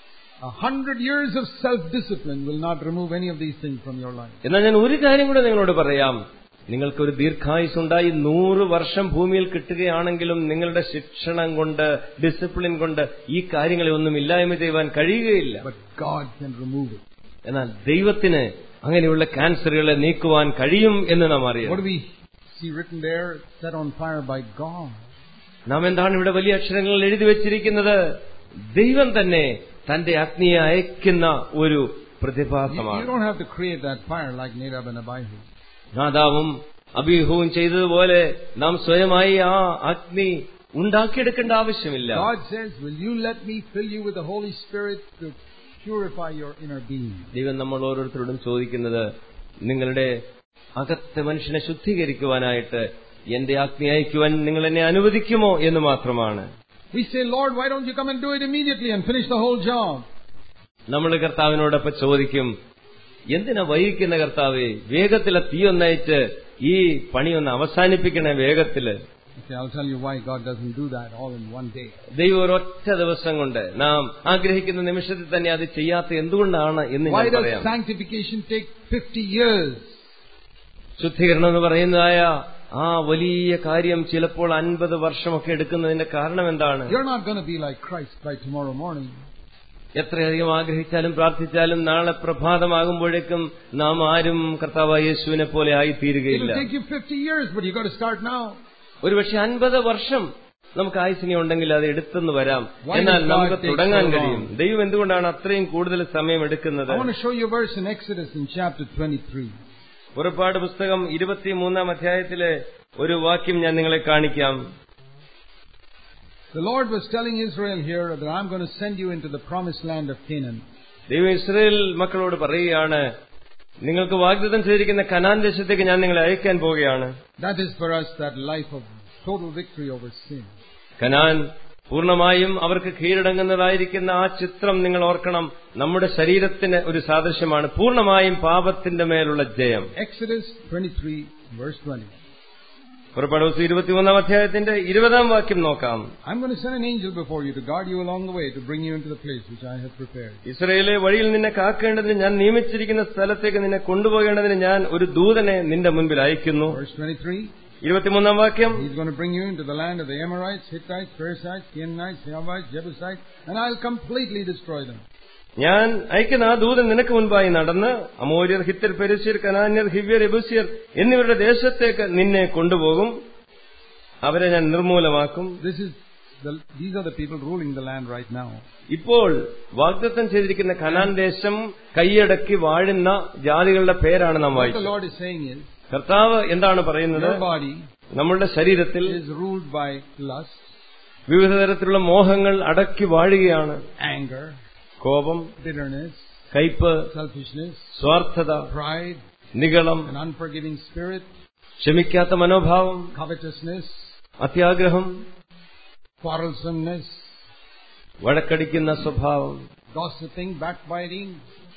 A hundred years of self-discipline will not remove any of these things from your life. എന്നാൽ ഞാൻ ഒരു കാര്യം കൂടെ നിങ്ങളോട് പറയാം നിങ്ങൾക്കൊരു ദീർഘായുസുണ്ടായി നൂറ് വർഷം ഭൂമിയിൽ കിട്ടുകയാണെങ്കിലും നിങ്ങളുടെ ശിക്ഷണം കൊണ്ട് ഡിസിപ്ലിൻ കൊണ്ട് ഈ കാര്യങ്ങളെ ഒന്നും ഇല്ലായ്മ ചെയ്യുവാൻ കഴിയുകയില്ല But God can remove it. എന്നാൽ ദൈവത്തിന് അങ്ങനെയുള്ള ക്യാൻസറുകളെ നീക്കുവാൻ കഴിയും എന്ന് നാം What അറിയാം do we see written there? Set on fire by God. നാം എന്താണ് ഇവിടെ വലിയ അക്ഷരങ്ങളിൽ എഴുതി വെച്ചിരിക്കുന്നത് ദൈവം തന്നെ തന്റെ അഗ്നിയെ അയക്കുന്ന ഒരു You, you പ്രതിഭാസമാണ് don't have to create that fire like Nadab and Abihu. നാദാവും അബീഹവും ചെയ്തതുപോലെ നാം സ്വയമായി ആ അഗ്നി ഉണ്ടാക്കിയെടുക്കേണ്ട ആവശ്യമില്ല God says, Will you let me fill you with the Holy Spirit to purify your inner being? ദൈവം നമ്മൾ ഓരോരുത്തരോടും ചോദിക്കുന്നത് നിങ്ങളുടെ അകത്തെ മനുഷ്യനെ ശുദ്ധീകരിക്കുവാനായിട്ട് എന്റെ അഗ്നി അയക്കുവാൻ നിങ്ങൾ എന്നെ അനുവദിക്കുമോ എന്ന് മാത്രമാണ് We say, Lord, why don't you come and do it immediately and finish the whole job? നമ്മൾ കർത്താവിനോടൊപ്പം ചോദിക്കും എന്തിനാ വൈകിക്കുന്ന കർത്താവേ വേഗത്തിലെ തീയൊന്നയച്ച് ഈ പണിയൊന്ന് അവസാനിപ്പിക്കണേ വേഗത്തില് Okay, I'll tell you why God doesn't do that all in one day. ദൈവം ഒരൊറ്റ ദിവസം കൊണ്ട് നാം ആഗ്രഹിക്കുന്ന നിമിഷത്തിൽ തന്നെ അത് ചെയ്യാത്ത എന്തുകൊണ്ടാണ് എന്ന് Why ഞാൻ does പറയാം sanctification take 50 years? ശുദ്ധീകരണം എന്ന് പറയുന്നതായ ആ വലിയ കാര്യം ചിലപ്പോൾ അൻപത് വർഷമൊക്കെ എടുക്കുന്നതിന്റെ കാരണം എന്താണ് You're not going to be like Christ by tomorrow morning. എത്രയധികം ആഗ്രഹിച്ചാലും പ്രാർത്ഥിച്ചാലും നാളെ പ്രഭാതമാകുമ്പോഴേക്കും നാം ആരും കർത്താവ് യേശുവിനെ പോലെ It'll ആയിത്തീരുകയില്ല take you 50 years, but you've got to start now. ഒരുപക്ഷെ അൻപത് വർഷം നമുക്ക് ആയുസിനെ ഉണ്ടെങ്കിൽ അത് എടുത്തെന്ന് വരാം Why എന്നാൽ does God നമുക്ക് take തുടങ്ങാൻ so long? കഴിയും ദൈവം എന്തുകൊണ്ടാണ് അത്രയും കൂടുതൽ സമയം എടുക്കുന്നത് I want to show you a verse in Exodus in chapter 23. പുറപ്പാട് പുസ്തകം ഇരുപത്തിമൂന്നാം അധ്യായത്തിലെ ഒരു വാക്യം ഞാൻ നിങ്ങളെ കാണിക്കാം The Lord was telling Israel here that I'm going to send you into the promised land of Canaan. ദൈവം ഇസ്രയേൽ മക്കളോട് പറയുകയാണ് നിങ്ങൾക്ക് വാഗ്ദത്തം ചെയ്തിരിക്കുന്ന കനാൻ ദേശത്തേക്ക് ഞാൻ നിങ്ങളെ അയക്കാൻ പോവുകയാണ് That is for us that life of total victory over sin. Canaan പൂർണ്ണമായും അവർക്ക് കീഴടങ്ങുന്നതായിരിക്കുന്ന ആ ചിത്രം നിങ്ങൾ ഓർക്കണം നമ്മുടെ ശരീരത്തിന് ഒരു സാദൃശ്യമാണ് പൂർണ്ണമായും പാപത്തിന്റെ മേലുള്ള ജയം Exodus 23, verse 20. പുറപ്പാട് ദിവസം ഇരുപത്തിമൂന്നാം അധ്യായത്തിന്റെ ഇരുപതാം വാക്യം നോക്കാം I'm going to send an angel before you to guard you along the way to bring you into the place which I have prepared. ഇസ്രയേലെ വഴിയിൽ നിന്നെ കാക്കേണ്ടതിന് ഞാൻ നിയമിച്ചിരിക്കുന്ന സ്ഥലത്തേക്ക് നിന്നെ കൊണ്ടുപോകേണ്ടതിന് ഞാൻ ഒരു ദൂതനെ നിന്റെ മുൻപിൽ അയക്കുന്നു Verse 23. ഇരുപത്തിമൂന്നാം വാക്യം He's going to bring you into the land of the Amorites, Hittites, Perizzites, Canaanites, Hivites, Jebusites, and I'll completely destroy them. ഞാൻ അയക്കുന്ന ആ ദൂതൻ നിനക്ക് മുൻപായി നടന്ന് അമോര്യർ ഹിത്യർ പെരിസ്യർ കനാന്യർ ഹിവ്യർ എബുസ്യർ എന്നിവരുടെ ദേശത്തേക്ക് നിന്നെ കൊണ്ടുപോകും അവരെ ഞാൻ നിർമൂലമാക്കും This is the, these are the people ruling the land right now. ഇപ്പോൾ വാഗ്ദത്തം ചെയ്തിരിക്കുന്ന കനാൻ ദേശം കൈയടക്കി വാഴുന്ന ജാതികളുടെ പേരാണ് നാം What the വായിച്ചത് Lord is saying is, കർത്താവ് എന്താണ് പറയുന്നത് your body നമ്മളുടെ ശരീരത്തിൽ is ruled by lust, വിവിധ തരത്തിലുള്ള മോഹങ്ങൾ അടക്കി വാഴുകയാണ് anger, കോപം bitterness, കയ്പ് selfishness, സ്വാർത്ഥത pride, നിഗളം an unforgiving spirit, ക്ഷമിക്കാത്ത മനോഭാവം covetousness, അത്യാഗ്രഹം quarrelsomeness, വഴക്കടിക്കുന്ന സ്വഭാവം gossiping, backbiting.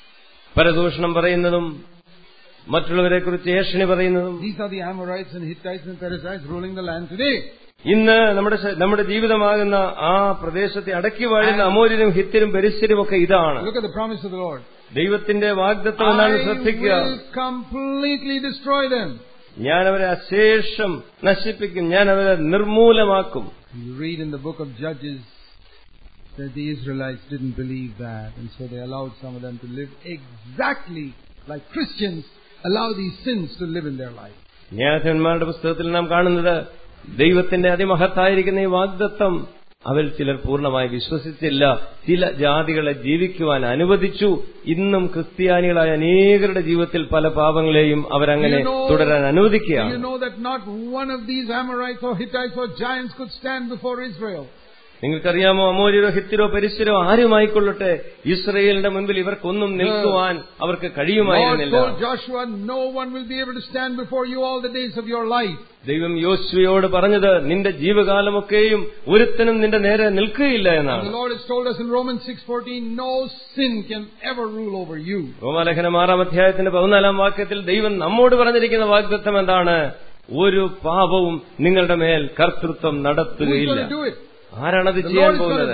പരദൂഷണം പറയുന്നതും മറ്റുള്ളവരെക്കുറിച്ച് ഏഷണി പറയുന്നതും These are the Amorites and Hittites and Perizzites ruling the land today. ഇന്ന് നമ്മുടെ ശ- നമ്മുടെ ജീവിതമാകുന്ന ആ പ്രദേശത്തെ അടക്കി വാഴുന്ന അമൂര്യനും ഹിത്യരും പരിസ്ഥിതിയും ഒക്കെ ഇതാണ് Look at the promise of the Lord. ദൈവത്തിന്റെ വാഗ്ദത്വം എന്നാണ് I ശ്രദ്ധിക്കുക will completely destroy them. ഞാൻ അവരെ അശേഷം നശിപ്പിക്കും ഞാൻ അവരെ നിർമൂലമാക്കും You read in the book of Judges that the Israelites didn't believe that, and so they allowed some of them to live exactly like Christians allow these sins to live in their life. ന്യായാധിപന്മാരുടെ പുസ്തകത്തിൽ നാം കാണുന്നത് ദൈവത്തിന്റെ അതിമഹത്തായിരിക്കുന്ന ഈ വാഗ്ദത്വം അവരിൽ ചിലർ പൂർണ്ണമായി വിശ്വസിച്ചില്ല ചില ജാതികളെ ജീവിക്കുവാൻ അനുവദിച്ചു ഇന്നും ക്രിസ്ത്യാനികളായ അനേകരുടെ ജീവിതത്തിൽ പല പാപങ്ങളെയും അവരങ്ങനെ You know- തുടരാൻ Do അനുവദിക്കുകയാണ് you know that not one of these Amorites or Hittites or giants could stand before Israel? നിങ്ങൾക്കറിയാമോ അമോര്യരോ ഹിത്തിരോ പരിസ്ഥിരോ ആരുമായിക്കൊള്ളട്ടെ ഇസ്രയേലിന്റെ മുൻപിൽ ഇവർക്കൊന്നും നിൽക്കുവാൻ അവർക്ക് God കഴിയുമായിരുന്നില്ല told Joshua, no one will be able to stand before you all the days of your life. ദൈവം യോശുവയോട് പറഞ്ഞത് നിന്റെ ജീവകാലമൊക്കെയും ഒരുത്തനും നിന്റെ നേരെ നിൽക്കുകയില്ല And എന്നാണ് the Lord has told us in Romans 6.14, no sin can ever rule over you. റോമാലേഖനം ആറാം അധ്യായത്തിന്റെ പതിനാലാം വാക്യത്തിൽ ദൈവം നമ്മോട് പറഞ്ഞിരിക്കുന്ന വാഗ്ദത്വം എന്താണ് ഒരു പാപവും നിങ്ങളുടെ മേൽ കർത്തൃത്വം Who is നടത്തുകയില്ല going to do it? ആരാണത് The ചെയ്യാൻ Lord is going പോകുന്നത് to do it.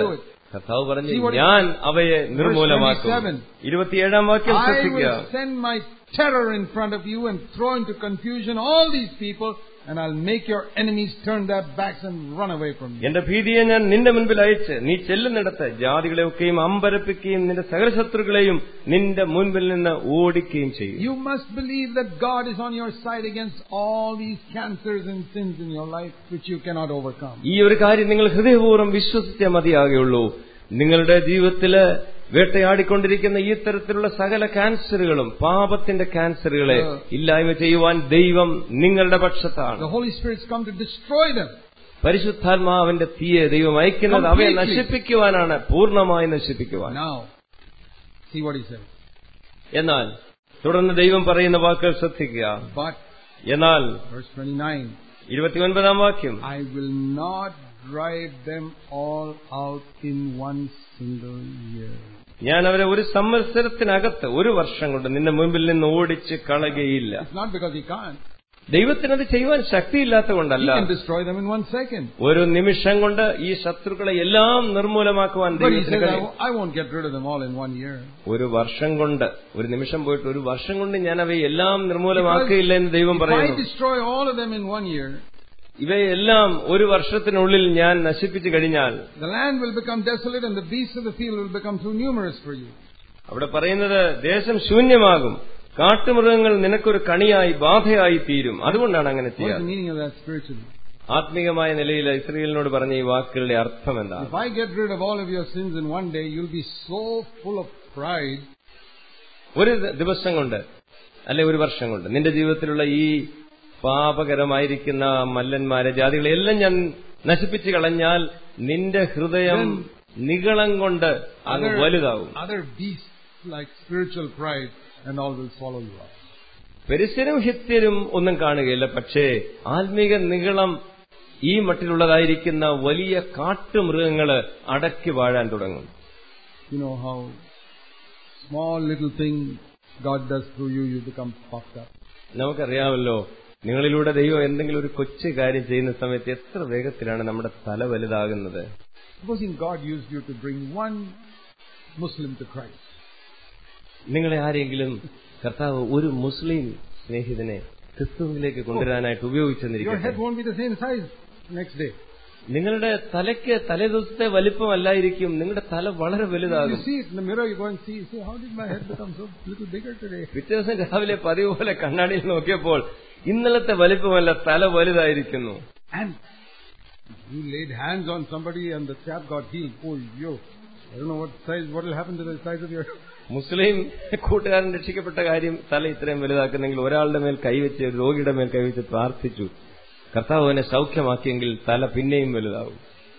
കർത്താവ് പറഞ്ഞു See what it- ഞാൻ അവയെ നിർമൂലമാക്കും 27. ഇരുപത്തിയേഴാം വാക്യം I ശ്രദ്ധിക്കുക will send my terror in front of you and throw into confusion all these people, and I'll make your enemies turn their backs and run away from you. എന്റെ ഭീതിയെ ഞാൻ നിന്റെ മുൻപിൽ അയച്ച് നീ ചെല്ലുന്നിടത്ത് ജാതികളെയൊക്കെയും അമ്പരപ്പിക്കുകയും നിന്റെ സകല ശത്രുക്കളെയും നിന്റെ മുൻപിൽ നിന്ന് ഓടിക്കുകയും ചെയ്യും You must believe that God is on your side against all these cancers and sins in your life which you cannot overcome. ഈ ഒരു കാര്യം നിങ്ങൾ ഹൃദയപൂർവ്വം വിശ്വസിച്ചേ മതിയാകുള്ളൂ നിങ്ങളുടെ ജീവിതത്തില് വേട്ടയാടിക്കൊണ്ടിരിക്കുന്ന ഈ തരത്തിലുള്ള സകല ക്യാൻസറുകളും പാപത്തിന്റെ ക്യാൻസറുകളെ ഇല്ലായ്മ ചെയ്യുവാൻ ദൈവം നിങ്ങളുടെ പക്ഷത്താണ് The Holy Spirit's come to destroy them. പരിശുദ്ധാത്മാവിന്റെ തീയെ ദൈവം അയക്കുന്നത് അവയെ Completely. നശിപ്പിക്കുവാനാണ് പൂർണ്ണമായി നശിപ്പിക്കുവാൻ Now, see what he says. എന്നാൽ തുടർന്ന് ദൈവം പറയുന്ന വാക്കുകൾ ശ്രദ്ധിക്കുക But, എന്നാൽ verse 29, ഇരുപത്തിയൊൻപതാം വാക്യം I will not drive them all out in one single year. ഞാൻ അവരെ ഒരു സംവത്സരത്തിനകത്ത് ഒരു വർഷം കൊണ്ട് നിന്റെ മുൻപിൽ നിന്ന് ഓടിച്ച് കളയുകയില്ല It's not because he can't. ദൈവത്തിനത് ചെയ്യുവാൻ ശക്തിയില്ലാത്ത He കൊണ്ടല്ല can destroy them in one second. ഒരു നിമിഷം കൊണ്ട് ഈ ശത്രുക്കളെ എല്ലാം നിർമൂലമാക്കുവാൻ But he ദൈവത്തിന് says, I, കഴിയും won't- I won't get rid of them all in one year. ഒരു വർഷം കൊണ്ട് ഒരു നിമിഷം പോയിട്ട് ഒരു വർഷം കൊണ്ട് ഞാൻ അവയെ എല്ലാം നിർമൂലമാക്കുകയില്ല എന്ന് ദൈവം If I പറയുന്നു destroy all of them in one year, ഇവയെല്ലാം ഒരു വർഷത്തിനുള്ളിൽ ഞാൻ നശിപ്പിച്ചു കഴിഞ്ഞാൽ the land will become desolate and the beasts of the field will become too numerous for you. അവിടെ പറയുന്നത് ദേശം ശൂന്യമാകും കാട്ടുമൃഗങ്ങൾ നിനക്കൊരു കണിയായി ബാധയായി തീരും അതുകൊണ്ടാണ് അങ്ങനെ What is the ചെയ്യാൻ meaning of that spiritually? ആത്മീയമായ നിലയിൽ ഇസ്രയേലിനോട് പറഞ്ഞ ഈ വാക്കുകളുടെ അർത്ഥം എന്താണ് If I get rid of all of your sins in one day, you'll be so full of pride ഒരു ദിവസം കൊണ്ട് അല്ലെ ഒരു വർഷം കൊണ്ട് നിന്റെ ജീവിതത്തിലുള്ള ഈ പാപകരമായിരിക്കുന്ന മല്ലന്മാരെ ജാതികളെ എല്ലാം ഞാൻ നശിപ്പിച്ചു കളഞ്ഞാൽ നിന്റെ ഹൃദയം നികളം കൊണ്ട് അങ്ങ് വലുതാവും other beasts like spiritual pride and all will swallow you up. പെരിസരും ഹിത്യരും ഒന്നും കാണുകയില്ല പക്ഷേ ആത്മീക നികളം ഈ മട്ടിലുള്ളതായിരിക്കുന്ന വലിയ കാട്ടുമൃഗങ്ങള് അടക്കി വാഴാൻ തുടങ്ങും You know how small little thing God does through you, you become puffed up. നമുക്കറിയാമല്ലോ നിങ്ങളിലൂടെ ദൈവം എന്തെങ്കിലും ഒരു കൊച്ചു കാര്യം ചെയ്യുന്ന സമയത്ത് എത്ര വേഗത്തിലാണ് നമ്മുടെ തല വലുതാകുന്നത് Supposing God used you to bring one Muslim to Christ. നിങ്ങളെ ആരെങ്കിലും കർത്താവ് ഒരു മുസ്ലിം സ്നേഹിതനെ ക്രിസ്തുവിലേക്ക് കൊണ്ടുവരാനായിട്ട് Your ഉപയോഗിച്ചെന്നിരിക്കട്ടെ head won't be the same size next day. നിങ്ങളുടെ തലയ്ക്ക് തലേദിവസത്തെ വലിപ്പമല്ലായിരിക്കും നിങ്ങളുടെ തല വളരെ You വലുതാകും see it in the mirror, you go and see, see, how did my head become so little bigger today? പിറ്റേ ദിവസം രാവിലെ പതിവ് പോലെ കണ്ണാടിയിൽ നോക്കിയപ്പോൾ ഇന്നലത്തെ വലിപ്പമല്ല തല വലുതായിരിക്കുന്നു And you laid hands on somebody and the chap got healed. Oh, yo. I don't know what size, what will happen to the size of your മുസ്ലിം കൂട്ടുകാരൻ രക്ഷിക്കപ്പെട്ട കാര്യം തല ഇത്രയും വലുതാക്കുന്നെങ്കിൽ ഒരാളുടെ മേൽ കൈവച്ച് ഒരു രോഗിയുടെ മേൽ കൈവച്ച് പ്രാർത്ഥിച്ചു കർത്താവ് അവനെ സൗഖ്യമാക്കിയെങ്കിൽ തല പിന്നെയും വലുതാവും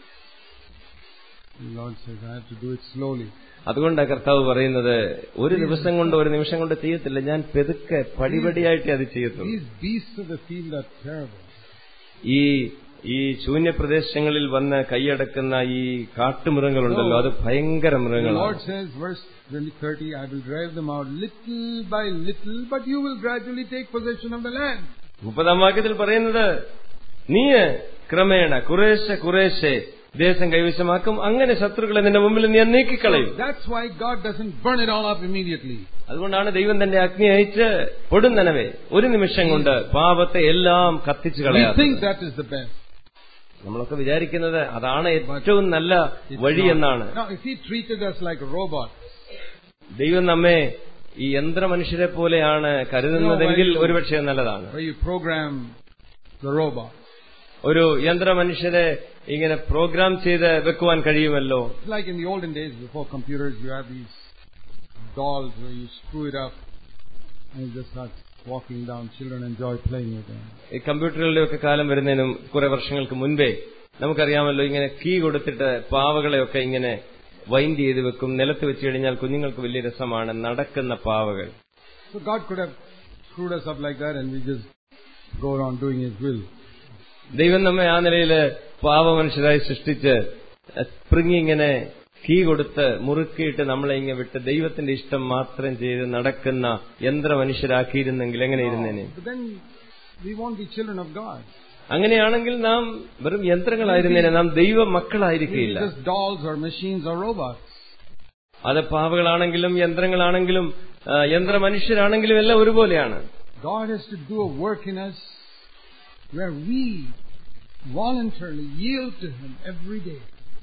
The Lord says, I have to do it slowly. അതുകൊണ്ടാണ് കർത്താവ് പറയുന്നത് ഒരു ദിവസം കൊണ്ട് ഒരു നിമിഷം കൊണ്ട് ചെയ്യത്തില്ല ഞാൻ പെതുക്കെ പടിപടിയായിട്ടേ അത് ചെയ്യത്തുള്ളൂ These beasts of the field are terrible. ഈ ഈ ശൂന്യപ്രദേശങ്ങളിൽ വന്ന് കൈയടക്കുന്ന ഈ കാട്ടുമൃഗങ്ങളുണ്ടല്ലോ അത് ഭയങ്കര The Lord മൃഗങ്ങളാണ് says, verse 20, 30, I will drive them out little by little, but you will gradually take possession of the land. മുപ്പതാം വാക്യത്തിൽ പറയുന്നത് നീ ക്രമേണ കുറേശ്ശെ കുറേശ്ശെ ദേശം കൈവശമാക്കും അങ്ങനെ ശത്രുക്കളെ നിന്റെ മുമ്പിൽ നീ നീക്കിക്കളയും That's why God doesn't burn it all up immediately. അതുകൊണ്ടാണ് ദൈവം തന്റെ അഗ്നി അയച്ച് പൊടുന്നനവേ ഒരു നിമിഷം കൊണ്ട് പാപത്തെ എല്ലാം കത്തിച്ചു We കളയാം think that is the best. നമ്മളൊക്കെ വിചാരിക്കുന്നത് അതാണ് ഏറ്റവും നല്ല It's വഴി not. എന്നാണ് Now, if He treated us like robots, ദൈവം നമ്മെ ഈ യന്ത്രമനുഷ്യരെ പോലെയാണ് കരുതുന്നതെങ്കിൽ No, why- ഒരുപക്ഷെ നല്ലതാണ് where you program the robot, ഒരു യന്ത്രമനുഷ്യരെ ഇങ്ങനെ പ്രോഗ്രാം ചെയ്ത് വെക്കുവാൻ കഴിയുമല്ലോ It's like in the olden days before computers, you have these dolls where you screw it up and it just starts walking down. Children enjoy playing with them. ഈ കമ്പ്യൂട്ടറുകളുടെ ഒക്കെ കാലം വരുന്നതിനും കുറെ വർഷങ്ങൾക്ക് മുൻപേ നമുക്കറിയാമല്ലോ ഇങ്ങനെ കീ കൊടുത്തിട്ട് പാവകളെയൊക്കെ ഇങ്ങനെ വൈൻഡ് ചെയ്ത് വെക്കും നിലത്ത് വെച്ച് കഴിഞ്ഞാൽ കുഞ്ഞുങ്ങൾക്ക് വലിയ രസമാണ് നടക്കുന്ന പാവകൾ So God could have screwed us up like that and we just go around doing His will. ദൈവം നമ്മെ ആ നിലയിൽ പാവമനുഷ്യരായി സൃഷ്ടിച്ച് സ്പ്രിങ് ഇങ്ങനെ കീ കൊടുത്ത് മുറുക്കിയിട്ട് നമ്മളെ ഇങ്ങനെ വിട്ട് ദൈവത്തിന്റെ ഇഷ്ടം മാത്രം ചെയ്ത് നടക്കുന്ന യന്ത്രമനുഷ്യരാക്കിയിരുന്നെങ്കിൽ എങ്ങനെ ഇരുന്നേനെ But then we won't be children of God. അങ്ങനെയാണെങ്കിൽ നാം വെറും യന്ത്രങ്ങളായിരുന്നേനെ നാം ദൈവ We're മക്കളായിരിക്കില്ല just dolls or machines or robots. അത് പാവകളാണെങ്കിലും യന്ത്രങ്ങളാണെങ്കിലും ആ, യന്ത്രമനുഷ്യരാണെങ്കിലും എല്ലാം ഒരുപോലെയാണ് God has to do a work in us where we voluntarily yield to Him every day.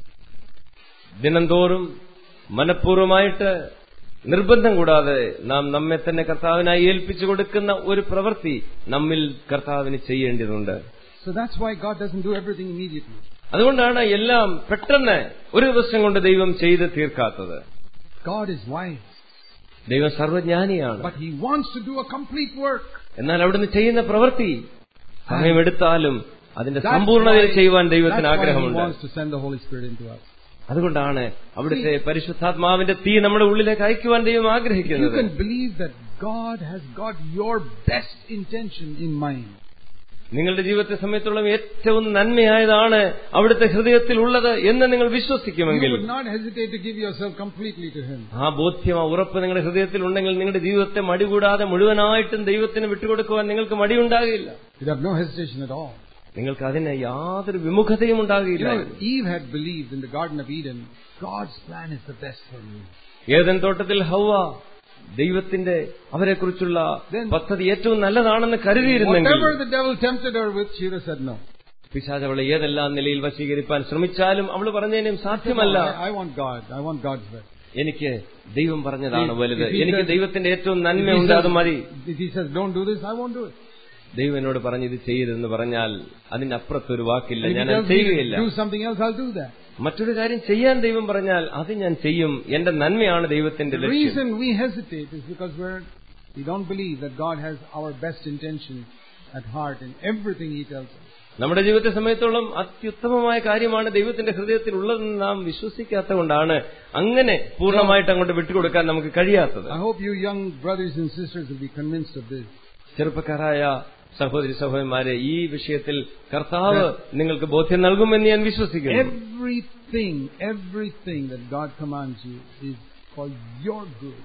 ദിനംതോറും മനഃപൂർവ്വമായിട്ട് നിർബന്ധം കൂടാതെ നാം നമ്മെ തന്നെ കർത്താവിനായി ഏൽപ്പിച്ചു കൊടുക്കുന്ന ഒരു പ്രവൃത്തി നമ്മിൽ കർത്താവിന് ചെയ്യേണ്ടതുണ്ട് So that's why God doesn't do everything immediately. അതുകൊണ്ടാണ് എല്ലാം പെട്ടെന്ന് ഒരു ദിവസം കൊണ്ട് ദൈവം ചെയ്ത് തീർക്കാത്തത് God is wise, ദൈവം സർവജ്ഞാനിയാണ് but He wants to do a complete work. എന്നാൽ അവിടുന്ന് ചെയ്യുന്ന പ്രവൃത്തി സമയമെടുത്താലും അതിന്റെ That's സമ്പൂർണ്ണതയിൽ why- ചെയ്യുവാൻ that's ദൈവത്തിന് why He ആഗ്രഹമുണ്ട് wants to send the Holy Spirit into us. അതുകൊണ്ടാണ് അവിടുത്തെ പരിശുദ്ധാത്മാവിന്റെ തീ നമ്മുടെ ഉള്ളിലേക്ക് അയക്കുവാൻ ദൈവം You ആഗ്രഹിക്കുന്നത് can believe that God has got your best intention in mind. നിങ്ങളുടെ ജീവിതത്തെ സംബന്ധിച്ചോളം ഏറ്റവും നന്മയായതാണ് അവിടുത്തെ ഹൃദയത്തിൽ ഉള്ളത് എന്ന് നിങ്ങൾ You വിശ്വസിക്കുമെങ്കിൽ would not hesitate to give yourself completely to Him. ആ ബോധ്യം ആ ഉറപ്പ് നിങ്ങളുടെ ഹൃദയത്തിൽ ഉണ്ടെങ്കിൽ നിങ്ങളുടെ ജീവിതത്തെ മടികൂടാതെ മുഴുവനായിട്ടും ദൈവത്തിന് വിട്ടുകൊടുക്കുവാൻ നിങ്ങൾക്ക് മടിയുണ്ടാകില്ല You'd have no hesitation at all. നിങ്ങൾക്ക് അതിന് യാതൊരു വിമുഖതയും You ഉണ്ടാകില്ല know, Eve had believed in the Garden of Eden, God's plan is the best for me. ഏതൻ തോട്ടത്തിൽ ഹൗവ ദൈവത്തിന്റെ അവരെക്കുറിച്ചുള്ള Then- പദ്ധതി ഏറ്റവും നല്ലതാണെന്ന് കരുതിയിരുന്നെങ്കിൽ Whatever the devil tempted her with, she would have said no. പിശാച് അവളെ ഏതെല്ലാം നിലയിൽ വശീകരിപ്പാൻ ശ്രമിച്ചാലും അവൾ പറഞ്ഞതിനും സാധ്യമല്ല I, I want God. I want God's best. എനിക്ക് ദൈവം പറഞ്ഞതാണ് If- വലുത് if he എനിക്ക് says- ദൈവത്തിന്റെ ഏറ്റവും If നന്മയുണ്ട് he, അത് മതി says, if he says, don't do this, I won't do it. ദൈവം എന്നോട് പറഞ്ഞ് ഇത് ചെയ്യരുതെന്ന് പറഞ്ഞാൽ അതിനപ്പുറത്തൊരു വാക്കില്ല If he ഞാൻ tells അത് me ചെയ്യുകയില്ല to do something else, I'll do that. മറ്റൊരു കാര്യം ചെയ്യാൻ ദൈവം പറഞ്ഞാൽ അത് ഞാൻ ചെയ്യും എന്റെ നന്മയാണ് ദൈവത്തിന്റെ The ലക്ഷ്യം reason we hesitate is because we're, we don't believe that God has our best intentions at heart in everything He tells us. നമ്മുടെ ജീവിതത്തെ സമയത്തോളം അത്യുത്തമമായ കാര്യമാണ് ദൈവത്തിന്റെ ഹൃദയത്തിൽ ഉള്ളതെന്ന് നാം വിശ്വസിക്കാത്ത കൊണ്ടാണ് അങ്ങനെ പൂർണ്ണമായിട്ട് അങ്ങോട്ട് വിട്ടുകൊടുക്കാൻ നമുക്ക് കഴിയാത്തത് I hope you young brothers and sisters will be convinced of this. ചെറുപ്പക്കാരായ സഹോദരി സഹോദരന്മാരെ ഈ വിഷയത്തിൽ കർത്താവ് നിങ്ങൾക്ക് ബോധ്യം നൽകുമെന്ന് ഞാൻ വിശ്വസിക്കുന്നു Everything, everything that God commands you is for your good.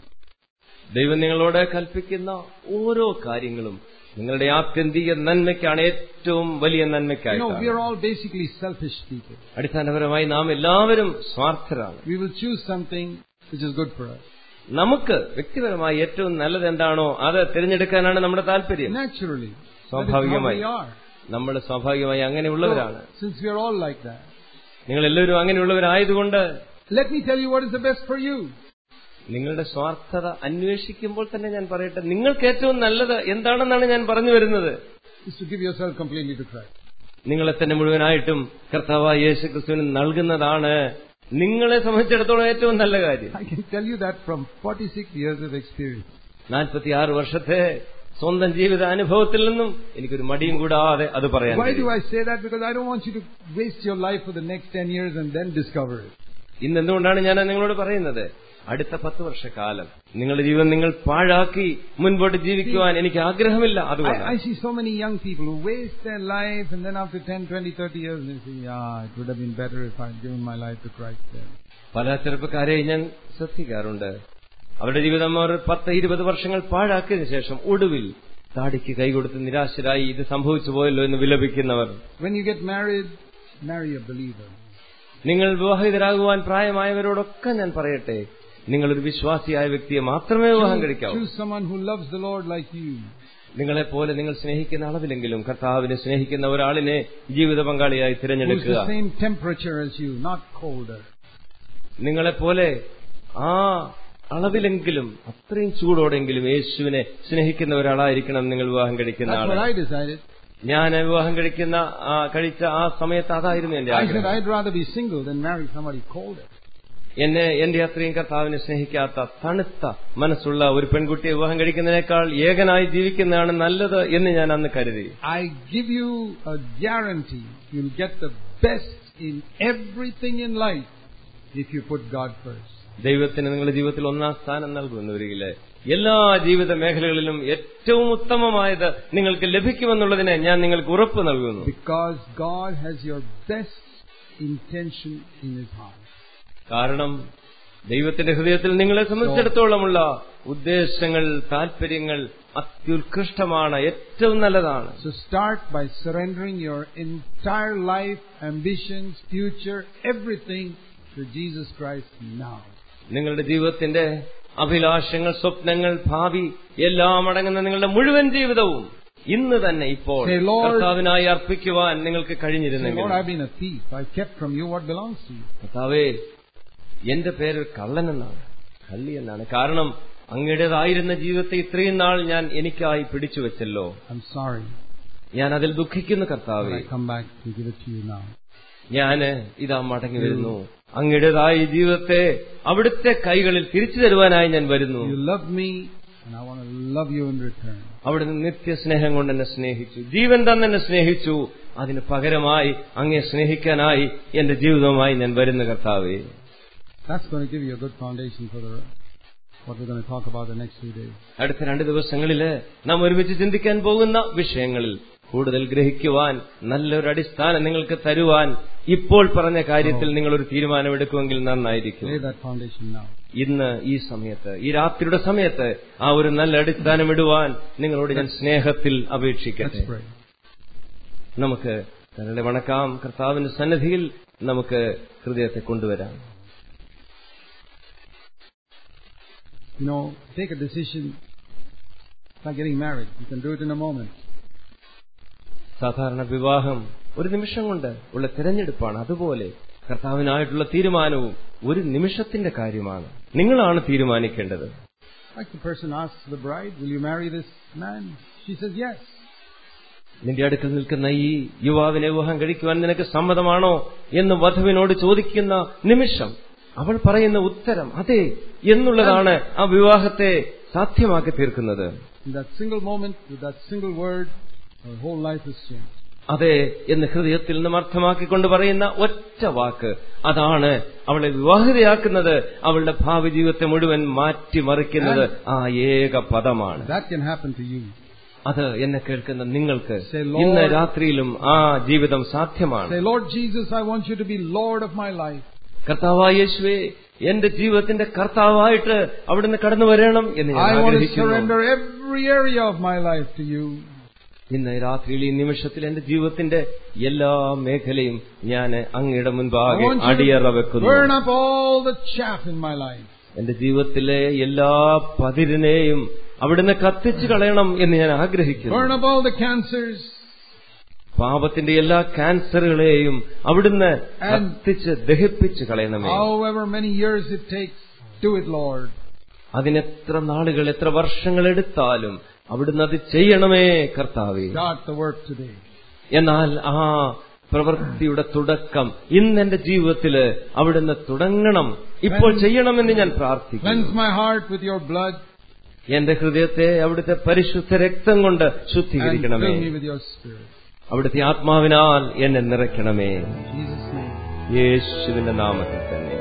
ദൈവം നിങ്ങളോട് കൽപ്പിക്കുന്ന ഓരോ കാര്യങ്ങളും നിങ്ങളുടെ ആത്യന്തിക നന്മയ്ക്കാണ് ഏറ്റവും വലിയ You know, we നന്മയ്ക്കായിട്ട് are all basically selfish people. അടിസ്ഥാനപരമായി നാം എല്ലാവരും സ്വാർത്ഥരാണ് We will choose something which is good for us. നമുക്ക് വ്യക്തിപരമായി ഏറ്റവും നല്ലത് എന്താണോ അത് തിരഞ്ഞെടുക്കാനാണ് നമ്മുടെ താല്പര്യം Naturally. That is how സ്വാഭാവികമായി we are. നമ്മൾ സ്വാഭാവികമായി അങ്ങനെയുള്ളവരാണ് So, since we are all like that, നിങ്ങൾ എല്ലാവരും അങ്ങനെയുള്ളവരായതുകൊണ്ട് let me tell you what is the best for you. നിങ്ങളുടെ സ്വാർത്ഥത അന്വേഷിക്കുമ്പോൾ തന്നെ ഞാൻ പറയട്ടെ നിങ്ങൾക്ക് ഏറ്റവും നല്ലത് എന്താണെന്നാണ് ഞാൻ പറഞ്ഞു വരുന്നത് Is to give yourself completely to Christ. നിങ്ങളെ തന്നെ മുഴുവനായിട്ടും കർത്താവായ യേശു ക്രിസ്തുവിന് നൽകുന്നതാണ് നിങ്ങളെ സംബന്ധിച്ചിടത്തോളം ഏറ്റവും നല്ല കാര്യം I can tell you that from 46 years of experience. നാൽപ്പത്തിയാറ് വർഷത്തെ സ്വന്തം ജീവിത അനുഭവത്തിൽ നിന്നും എനിക്കൊരു മടിയും കൂടാതെ അത് പറയാൻ Why do കഴിയും. I say that? Because I don't want you to waste your life for the next 10 years and then discover it. ഇന്ന് എന്തുകൊണ്ടാണ് ഞാൻ നിങ്ങളോട് പറയുന്നത് അടുത്ത പത്ത് വർഷക്കാലം നിങ്ങളുടെ ജീവിതം നിങ്ങൾ പാഴാക്കി മുൻപോട്ട് ജീവിക്കുവാൻ എനിക്ക് ആഗ്രഹമില്ല I, അതുകൊണ്ട് I see so many young people who waste their life and then after 10, 20, 30 years they say, yeah, it would have been better if I'd given my life to Christ then. പല ചെറുപ്പക്കാരെ ഞാൻ ശ്രദ്ധിക്കാറുണ്ട് അവരുടെ ജീവിതം അവർ പത്ത് ഇരുപത് വർഷങ്ങൾ പാഴാക്കിയതിനു ശേഷം ഒടുവിൽ താടിക്ക് കൈകൊടുത്ത് നിരാശരായി ഇത് സംഭവിച്ചു പോയല്ലോ എന്ന് വിലപിക്കുന്നവർ When you get married, marry a believer. നിങ്ങൾ വിവാഹിതരാകുവാൻ പ്രായമായവരോടൊക്കെ ഞാൻ പറയട്ടെ നിങ്ങളൊരു വിശ്വാസിയായ വ്യക്തിയെ മാത്രമേ വിവാഹം കഴിക്കാവൂ Choose someone who loves the Lord like you. നിങ്ങളെപ്പോലെ നിങ്ങൾ സ്നേഹിക്കുന്ന അളവിലെങ്കിലും കർത്താവിനെ സ്നേഹിക്കുന്ന ഒരാളിനെ ജീവിത പങ്കാളിയായി Who's തിരഞ്ഞെടുക്കുക the same temperature as you, not colder. നിങ്ങളെപ്പോലെ ആ അളവിലെങ്കിലും അത്രയും ചൂടോടെങ്കിലും യേശുവിനെ സ്നേഹിക്കുന്ന ഒരാളായിരിക്കണം നിങ്ങൾ വിവാഹം കഴിക്കുന്ന That's what ആള് I decided. ഞാൻ വിവാഹം കഴിക്കുന്ന ആ കഴിച്ച ആ സമയത്ത് അതായിരുന്നു എന്റെ I said ആഗ്രഹം I'd rather be single than marry somebody colder. എന്നെ എന്റെ അത്രയും കർത്താവിനെ സ്നേഹിക്കാത്ത തണുത്ത മനസ്സുള്ള ഒരു പെൺകുട്ടിയെ വിവാഹം കഴിക്കുന്നതിനേക്കാൾ ഏകനായി ജീവിക്കുന്നതാണ് നല്ലത് എന്ന് ഞാൻ അന്ന് കരുതി I give you a guarantee you'll get the best in everything in life if you put God first. ദൈവത്തിന് നിങ്ങളുടെ ജീവിതത്തിൽ ഒന്നാം സ്ഥാനം നൽകുമെന്ന് വരികില്ലേ എല്ലാ ജീവിത മേഖലകളിലും ഏറ്റവും ഉത്തമമായത് നിങ്ങൾക്ക് ലഭിക്കുമെന്നുള്ളതിനെ ഞാൻ നിങ്ങൾക്ക് ഉറപ്പ് നൽകുന്നു Because God has your best intention in His heart. കാരണം ദൈവത്തിന്റെ ഹൃദയത്തിൽ നിങ്ങളെ സംബന്ധിച്ചിടത്തോളമുള്ള ഉദ്ദേശങ്ങൾ താല്പര്യങ്ങൾ അത്യുത്കൃഷ്ടമാണ് ഏറ്റവും നല്ലതാണ് So start by surrendering your entire life, ambitions, future, everything to Jesus Christ now. നിങ്ങളുടെ ജീവിതത്തിന്റെ അഭിലാഷങ്ങൾ സ്വപ്നങ്ങൾ ഭാവി എല്ലാം അടങ്ങുന്ന നിങ്ങളുടെ മുഴുവൻ ജീവിതവും ഇന്ന് തന്നെ ഇപ്പോൾ Say, Lord- കർത്താവിനായി അർപ്പിക്കുവാൻ നിങ്ങൾക്ക് Say, കഴിഞ്ഞിരുന്നെങ്കിൽ Lord, I've been a thief. I've kept from you what belongs to you. കർത്താവേ എന്റെ പേര് കള്ളനെന്നാണ് കള്ളി എന്നാണ് കാരണം അങ്ങയുടേതായിരുന്ന ജീവിതത്തെ ഇത്രയും നാൾ ഞാൻ എനിക്കായി പിടിച്ചു വെച്ചല്ലോ I'm sorry. ഞാൻ അതിൽ ദുഃഖിക്കുന്നു But കർത്താവേ I come back to give it to you now. ഞാന് ഇതാ മടങ്ങി വരുന്നു അങ്ങയുടേതായ ഈ ജീവിതത്തെ അവിടുത്തെ കൈകളിൽ തിരിച്ചു തരുവാനായി ഞാൻ വരുന്നു You love me, and I want to love you in return. അവിടുന്ന് നിത്യസ്നേഹം കൊണ്ട് എന്നെ സ്നേഹിച്ചു ജീവൻ തന്നെ എന്നെ സ്നേഹിച്ചു അതിന് പകരമായി അങ്ങയെ സ്നേഹിക്കാനായി എന്റെ ജീവിതവുമായി ഞാൻ വരുന്ന കർത്താവേ That's going to give you a good foundation for the what we're going to talk about the next few days. അടുത്ത രണ്ട് ദിവസങ്ങളില് നാം ഒരുമിച്ച് ചിന്തിക്കാൻ പോകുന്ന വിഷയങ്ങളിൽ കൂടുതൽ ഗ്രഹിക്കുവാൻ നല്ലൊരു അടിസ്ഥാനം നിങ്ങൾക്ക് തരുവാൻ ഇപ്പോൾ പറഞ്ഞ കാര്യത്തിൽ നിങ്ങൾ ഒരു തീരുമാനമെടുക്കുമെങ്കിൽ നന്നായിരിക്കും Lay that foundation now. ഇന്ന് ഈ സമയത്ത് ഈ രാത്രിയുടെ സമയത്ത് ആ ഒരു നല്ല അടിസ്ഥാനം ഇടുവാൻ നിങ്ങളോട് ഞാൻ സ്നേഹത്തിൽ അപേക്ഷിക്കട്ടെ Let's pray. നമുക്ക് കരളെ വണക്കാം കർത്താവിന്റെ സന്നിധിയിൽ നമുക്ക് ഹൃദയത്തെ കൊണ്ടുവരാം You know, take a decision. It's like getting married. You can do it in a moment. സാധാരണ വിവാഹം ഒരു നിമിഷം കൊണ്ട് ഉള്ള തിരഞ്ഞെടുപ്പാണ് അതുപോലെ കർത്താവിനായിട്ടുള്ള തീരുമാനവും ഒരു നിമിഷത്തിന്റെ കാര്യമാണ് നിങ്ങളാണ് തീരുമാനിക്കേണ്ടത് Like the person asks the bride, Will you marry this man? She says yes. നിന്റെ അടുക്കൽ നിൽക്കുന്ന ഈ യുവാവിനെ വിവാഹം കഴിക്കുവാൻ നിനക്ക് സമ്മതമാണോ എന്ന് വധുവിനോട് ചോദിക്കുന്ന നിമിഷം അവൾ പറയുന്ന ഉത്തരം അതെ എന്നുള്ളതാണ് ആ വിവാഹത്തെ സാധ്യമാക്കി തീർക്കുന്നത് In that single moment, with that single word, her whole life is changed. അതെ എന്ന് ഹൃദയത്തിൽ നിന്നും അർത്ഥമാക്കിക്കൊണ്ട് പറയുന്ന ഒറ്റ വാക്ക് അതാണ് അവളെ വിവാഹിതയാക്കുന്നത് അവളുടെ ഭാവി ജീവിതത്തെ മുഴുവൻ മാറ്റിമറിക്കുന്നത് ആ ഏക പദമാണ് That can happen to you. അത് എന്നെ കേൾക്കുന്ന നിങ്ങൾക്ക് Say, Lord- ഇന്ന് രാത്രിയിലും ആ ജീവിതം സാധ്യമാണ് Say, Lord Jesus, I want you to be Lord of my life. കർത്താവായ യേശുവേ എന്റെ ജീവിതത്തിന്റെ കർത്താവായിട്ട് അവിടുന്ന് കടന്നു വരണം എന്ന് ഞാൻ I want to ആഗ്രഹിക്കുന്നു surrender every area of my life to you. ഇന്ന് രാത്രിയിൽ ഈ നിമിഷത്തിൽ എന്റെ ജീവിതത്തിന്റെ എല്ലാ മേഖലയും ഞാൻ അങ്ങയുടെ I മുൻപാകെ want you അടിയറ to വെക്കുന്നു burn up all the chaff in my life. എന്റെ ജീവിതത്തിലെ എല്ലാ പതിരിനെയും അവിടുന്ന് കത്തിച്ചു കളയണം എന്ന് ഞാൻ ആഗ്രഹിക്കുന്നു Burn up all the cancers. പാപത്തിന്റെ എല്ലാ ക്യാൻസറുകളെയും അവിടുന്ന് And- കത്തിച്ച് ദഹിപ്പിച്ച് കളയണമേ However many years it takes, do it, Lord. അതിനെത്ര നാളുകൾ എത്ര വർഷങ്ങൾ എടുത്താലും അവിടുന്ന് അത് ചെയ്യണമേ കർത്താവേ Start the work today. എന്നാൽ ആ പ്രവൃത്തിയുടെ തുടക്കം ഇന്ന് എന്റെ ജീവിതത്തില് അവിടുന്ന് തുടങ്ങണം ഇപ്പോൾ ചെയ്യണമെന്ന് ഞാൻ പ്രാർത്ഥിക്കുന്നു Cleanse my heart with your blood എന്റെ ഹൃദയത്തെ അവിടുത്തെ പരിശുദ്ധ രക്തം കൊണ്ട് and ശുദ്ധീകരിക്കണമേ fill me with your spirit. അവിടുത്തെ ആത്മാവിനാൽ എന്നെ നിറയ്ക്കണമേ In Jesus' name. യേശുവിന്റെ നാമത്തിൽ തന്നെ